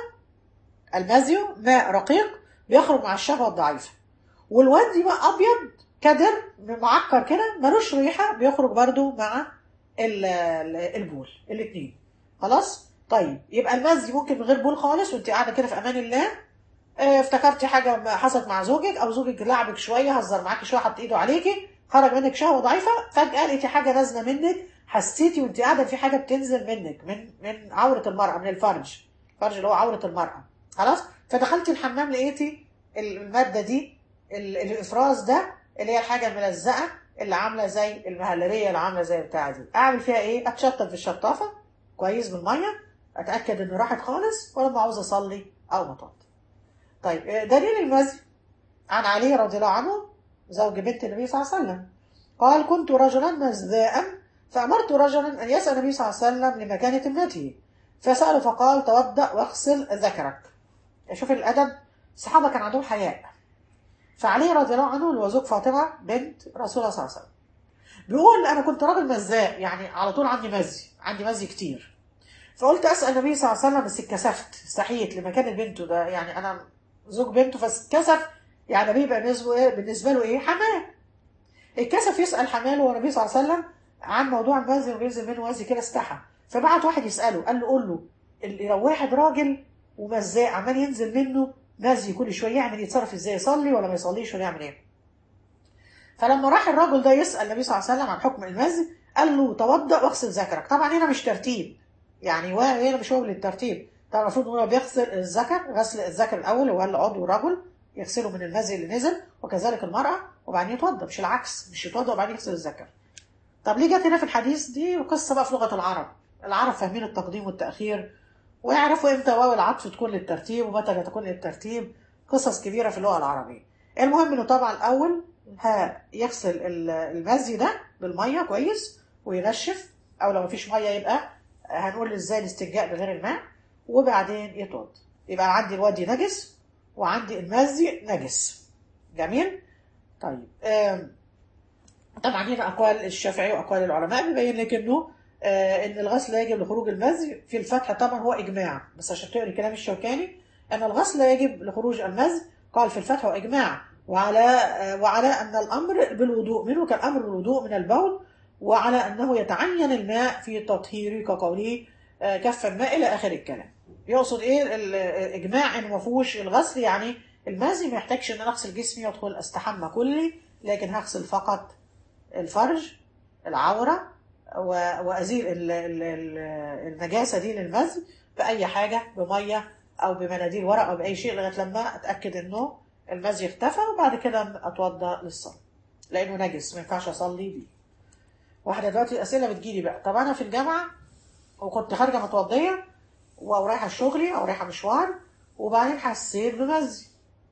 Speaker 1: المزي ماء رقيق بيخرج مع الشهوه الضعيفه والودي ماء ابيض كدر معكر كده ملوش ريحه بيخرج برضو مع ال- ال- البول الاثنين خلاص طيب يبقى المزي ممكن من غير بول خالص وانت قاعده كده في امان الله اه، افتكرتي حاجه ما حصلت مع زوجك او زوجك لعبك شويه هزر معاكي شويه حط ايده عليكي خرج منك شهوه ضعيفه فجاه لقيتي حاجه نازله منك حسيتي وانت قاعده في حاجه بتنزل منك من من عوره المراه من الفرج الفرج اللي هو عوره المراه خلاص فدخلتي الحمام لقيتي الماده دي ال- الافراز ده اللي هي الحاجه الملزقه اللي عامله زي المهلبيه اللي عامله زي بتاع دي اعمل فيها ايه اتشطف في الشطافه كويس بالميه اتاكد انه راحت خالص ولما عاوز اصلي او مطاط طيب آه، دليل المزي عن علي رضي الله عنه زوج بنت النبي صلى الله عليه وسلم قال كنت رجلا مزداء فأمرت رجلا أن يسأل النبي صلى الله عليه وسلم لمكان ابنته فسأله فقال توضأ واغسل ذكرك شوف الأدب الصحابة كان عندهم حياء فعلي رضي الله عنه اللي هو زوج فاطمة بنت رسول الله صلى الله عليه وسلم بيقول أنا كنت راجل مزاء يعني على طول عندي مزي عندي مزي كتير فقلت أسأل النبي صلى الله عليه وسلم بس اتكسفت استحيت لمكان بنته ده يعني أنا زوج بنته فاتكسف يعني بيبقى بالنسبه إيه؟ بالنسبه له ايه حماه اتكسف يسال حماله والنبي صلى الله عليه وسلم عن موضوع المزي وبينزل منه وزي كده استحى فبعت واحد يساله قال له قول له ال- لو واحد راجل ومزاق عمال ينزل منه مزي كل شويه يعمل يتصرف ازاي يصلي ولا ما يصليش ولا يعمل ايه فلما راح الرجل ده يسال النبي صلى الله عليه وسلم عن حكم المزي قال له توضا واغسل ذكرك طبعا هنا مش ترتيب يعني هو- هنا مش هو للترتيب طبعا المفروض ان هو بيغسل الذكر غسل الذكر الاول هو العضو الرجل يغسله من المزي اللي نزل وكذلك المراه وبعدين يتوضا مش العكس مش يتوضا وبعدين يغسل الذكر طب ليه جت هنا في الحديث دي قصه بقى في لغه العرب العرب فاهمين التقديم والتاخير ويعرفوا امتى واو العطف تكون للترتيب ومتى لا تكون للترتيب قصص كبيره في اللغه العربيه المهم انه طبعا الاول ها يغسل ال- المزي ده بالميه كويس وينشف او لو مفيش ميه يبقى هنقول ازاي الاستنجاء بغير الماء وبعدين يتوضا يبقى عندي الوادي نجس وعندي المزي نجس جميل طيب آم، طبعا هنا اقوال الشافعي واقوال العلماء بيبين لك انه آه، ان الغسل لا يجب لخروج المزي في الفتح طبعا هو اجماع بس عشان تقري كلام الشوكاني ان الغسل لا يجب لخروج المزي قال في الفتح هو اجماع وعلى آه، وعلى ان الامر بالوضوء منه كالامر بالوضوء من البول وعلى انه يتعين الماء في تطهيره كقوله آه، كف الماء الى اخر الكلام يقصد ايه ال- الاجماع ان ما فيهوش الغسل يعني المزي ما يحتاجش ان انا اغسل جسمي وادخل استحمى كلي لكن هغسل فقط الفرج العورة و- وأزيل ال- ال- ال- النجاسة دي للمزي بأي حاجة بمية أو بمناديل ورق أو بأي شيء لغاية لما أتأكد إنه المزي اختفى وبعد كده أتوضأ للصلاة لأنه نجس ما ينفعش أصلي بيه واحدة دلوقتي الأسئلة بتجيلي بقى طب أنا في الجامعة وكنت خارجة متوضية أو رايحة شغلي أو رايحة مشوار وبعدين حسيت بمزي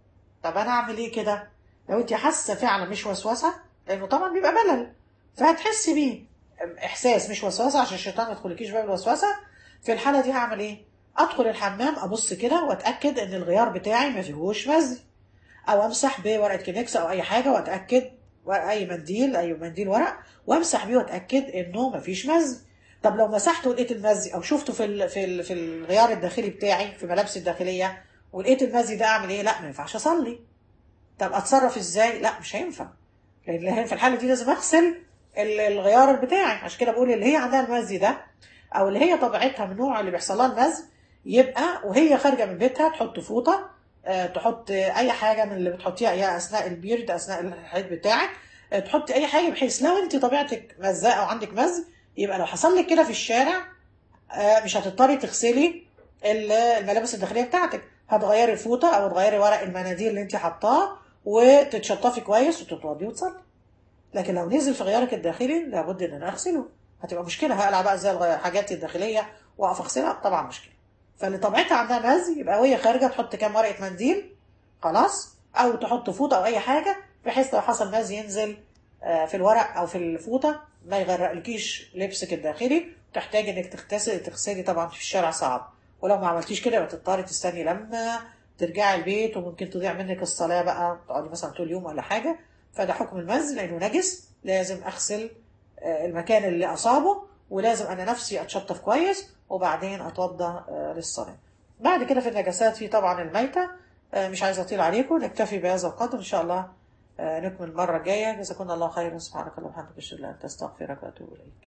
Speaker 1: طب أنا أعمل إيه كده؟ لو أنت حاسة فعلا مش وسوسة لأنه طبعا بيبقى ملل فهتحسي بيه احساس مش وسوسه عشان الشيطان ما يدخلكيش باب الوسوسه في الحاله دي هعمل ايه ادخل الحمام ابص كده واتاكد ان الغيار بتاعي ما فيهوش مزي او امسح بورقه كنكس او اي حاجه واتاكد اي منديل اي منديل ورق وامسح بيه واتاكد انه ما فيش مزي طب لو مسحته ولقيت المزي او شفته في ال في ال في الغيار الداخلي بتاعي في ملابسي الداخليه ولقيت المزي ده اعمل ايه لا ما ينفعش اصلي طب اتصرف ازاي لا مش هينفع لان في الحاله دي لازم اغسل ال- الغيار بتاعي عشان كده بقول اللي هي عندها المزي ده او اللي هي طبيعتها من النوع اللي بيحصل لها المزي يبقى وهي خارجه من بيتها تحط فوطه آه، تحط آه، اي حاجه من اللي بتحطيها اياها اثناء البيرد اثناء الحيض بتاعك آه، تحطي اي حاجه بحيث لو انت طبيعتك مزاء او عندك مزي يبقى لو حصل لك كده في الشارع آه، مش هتضطري تغسلي ال- الملابس الداخليه بتاعتك هتغيري الفوطه او تغيري ورق المناديل اللي انت حطاه وتتشطفي كويس وتتوضي وتصلي لكن لو نزل في غيارك الداخلي لابد ان انا اغسله هتبقى مشكله هقلع بقى زي الغ- حاجاتي الداخليه واقف اغسلها طبعا مشكله فاللي طبيعتها عندها مزي يبقى وهي خارجه تحط كام ورقه منديل خلاص او تحط فوطه او اي حاجه بحيث لو حصل مزي ينزل آه، في الورق او في الفوطه ما يغرقلكيش لبسك الداخلي تحتاج انك تغتسلي تغسلي طبعا في الشارع صعب ولو ما عملتيش كده يبقى تضطري تستني لما ترجعي البيت وممكن تضيع منك الصلاه بقى تقعدي مثلا طول اليوم ولا حاجه فده حكم المز لانه نجس لازم اغسل آه، المكان اللي اصابه ولازم انا نفسي اتشطف كويس وبعدين اتوضا آه، للصلاه بعد كده في النجاسات في طبعا الميته آه، مش عايزه اطيل عليكم نكتفي بهذا القدر ان شاء الله آه، نكمل المره الجايه جزاكم الله خيرا سبحانك اللهم وبحمدك اشهد ان لا اله الا انت استغفرك واتوب اليك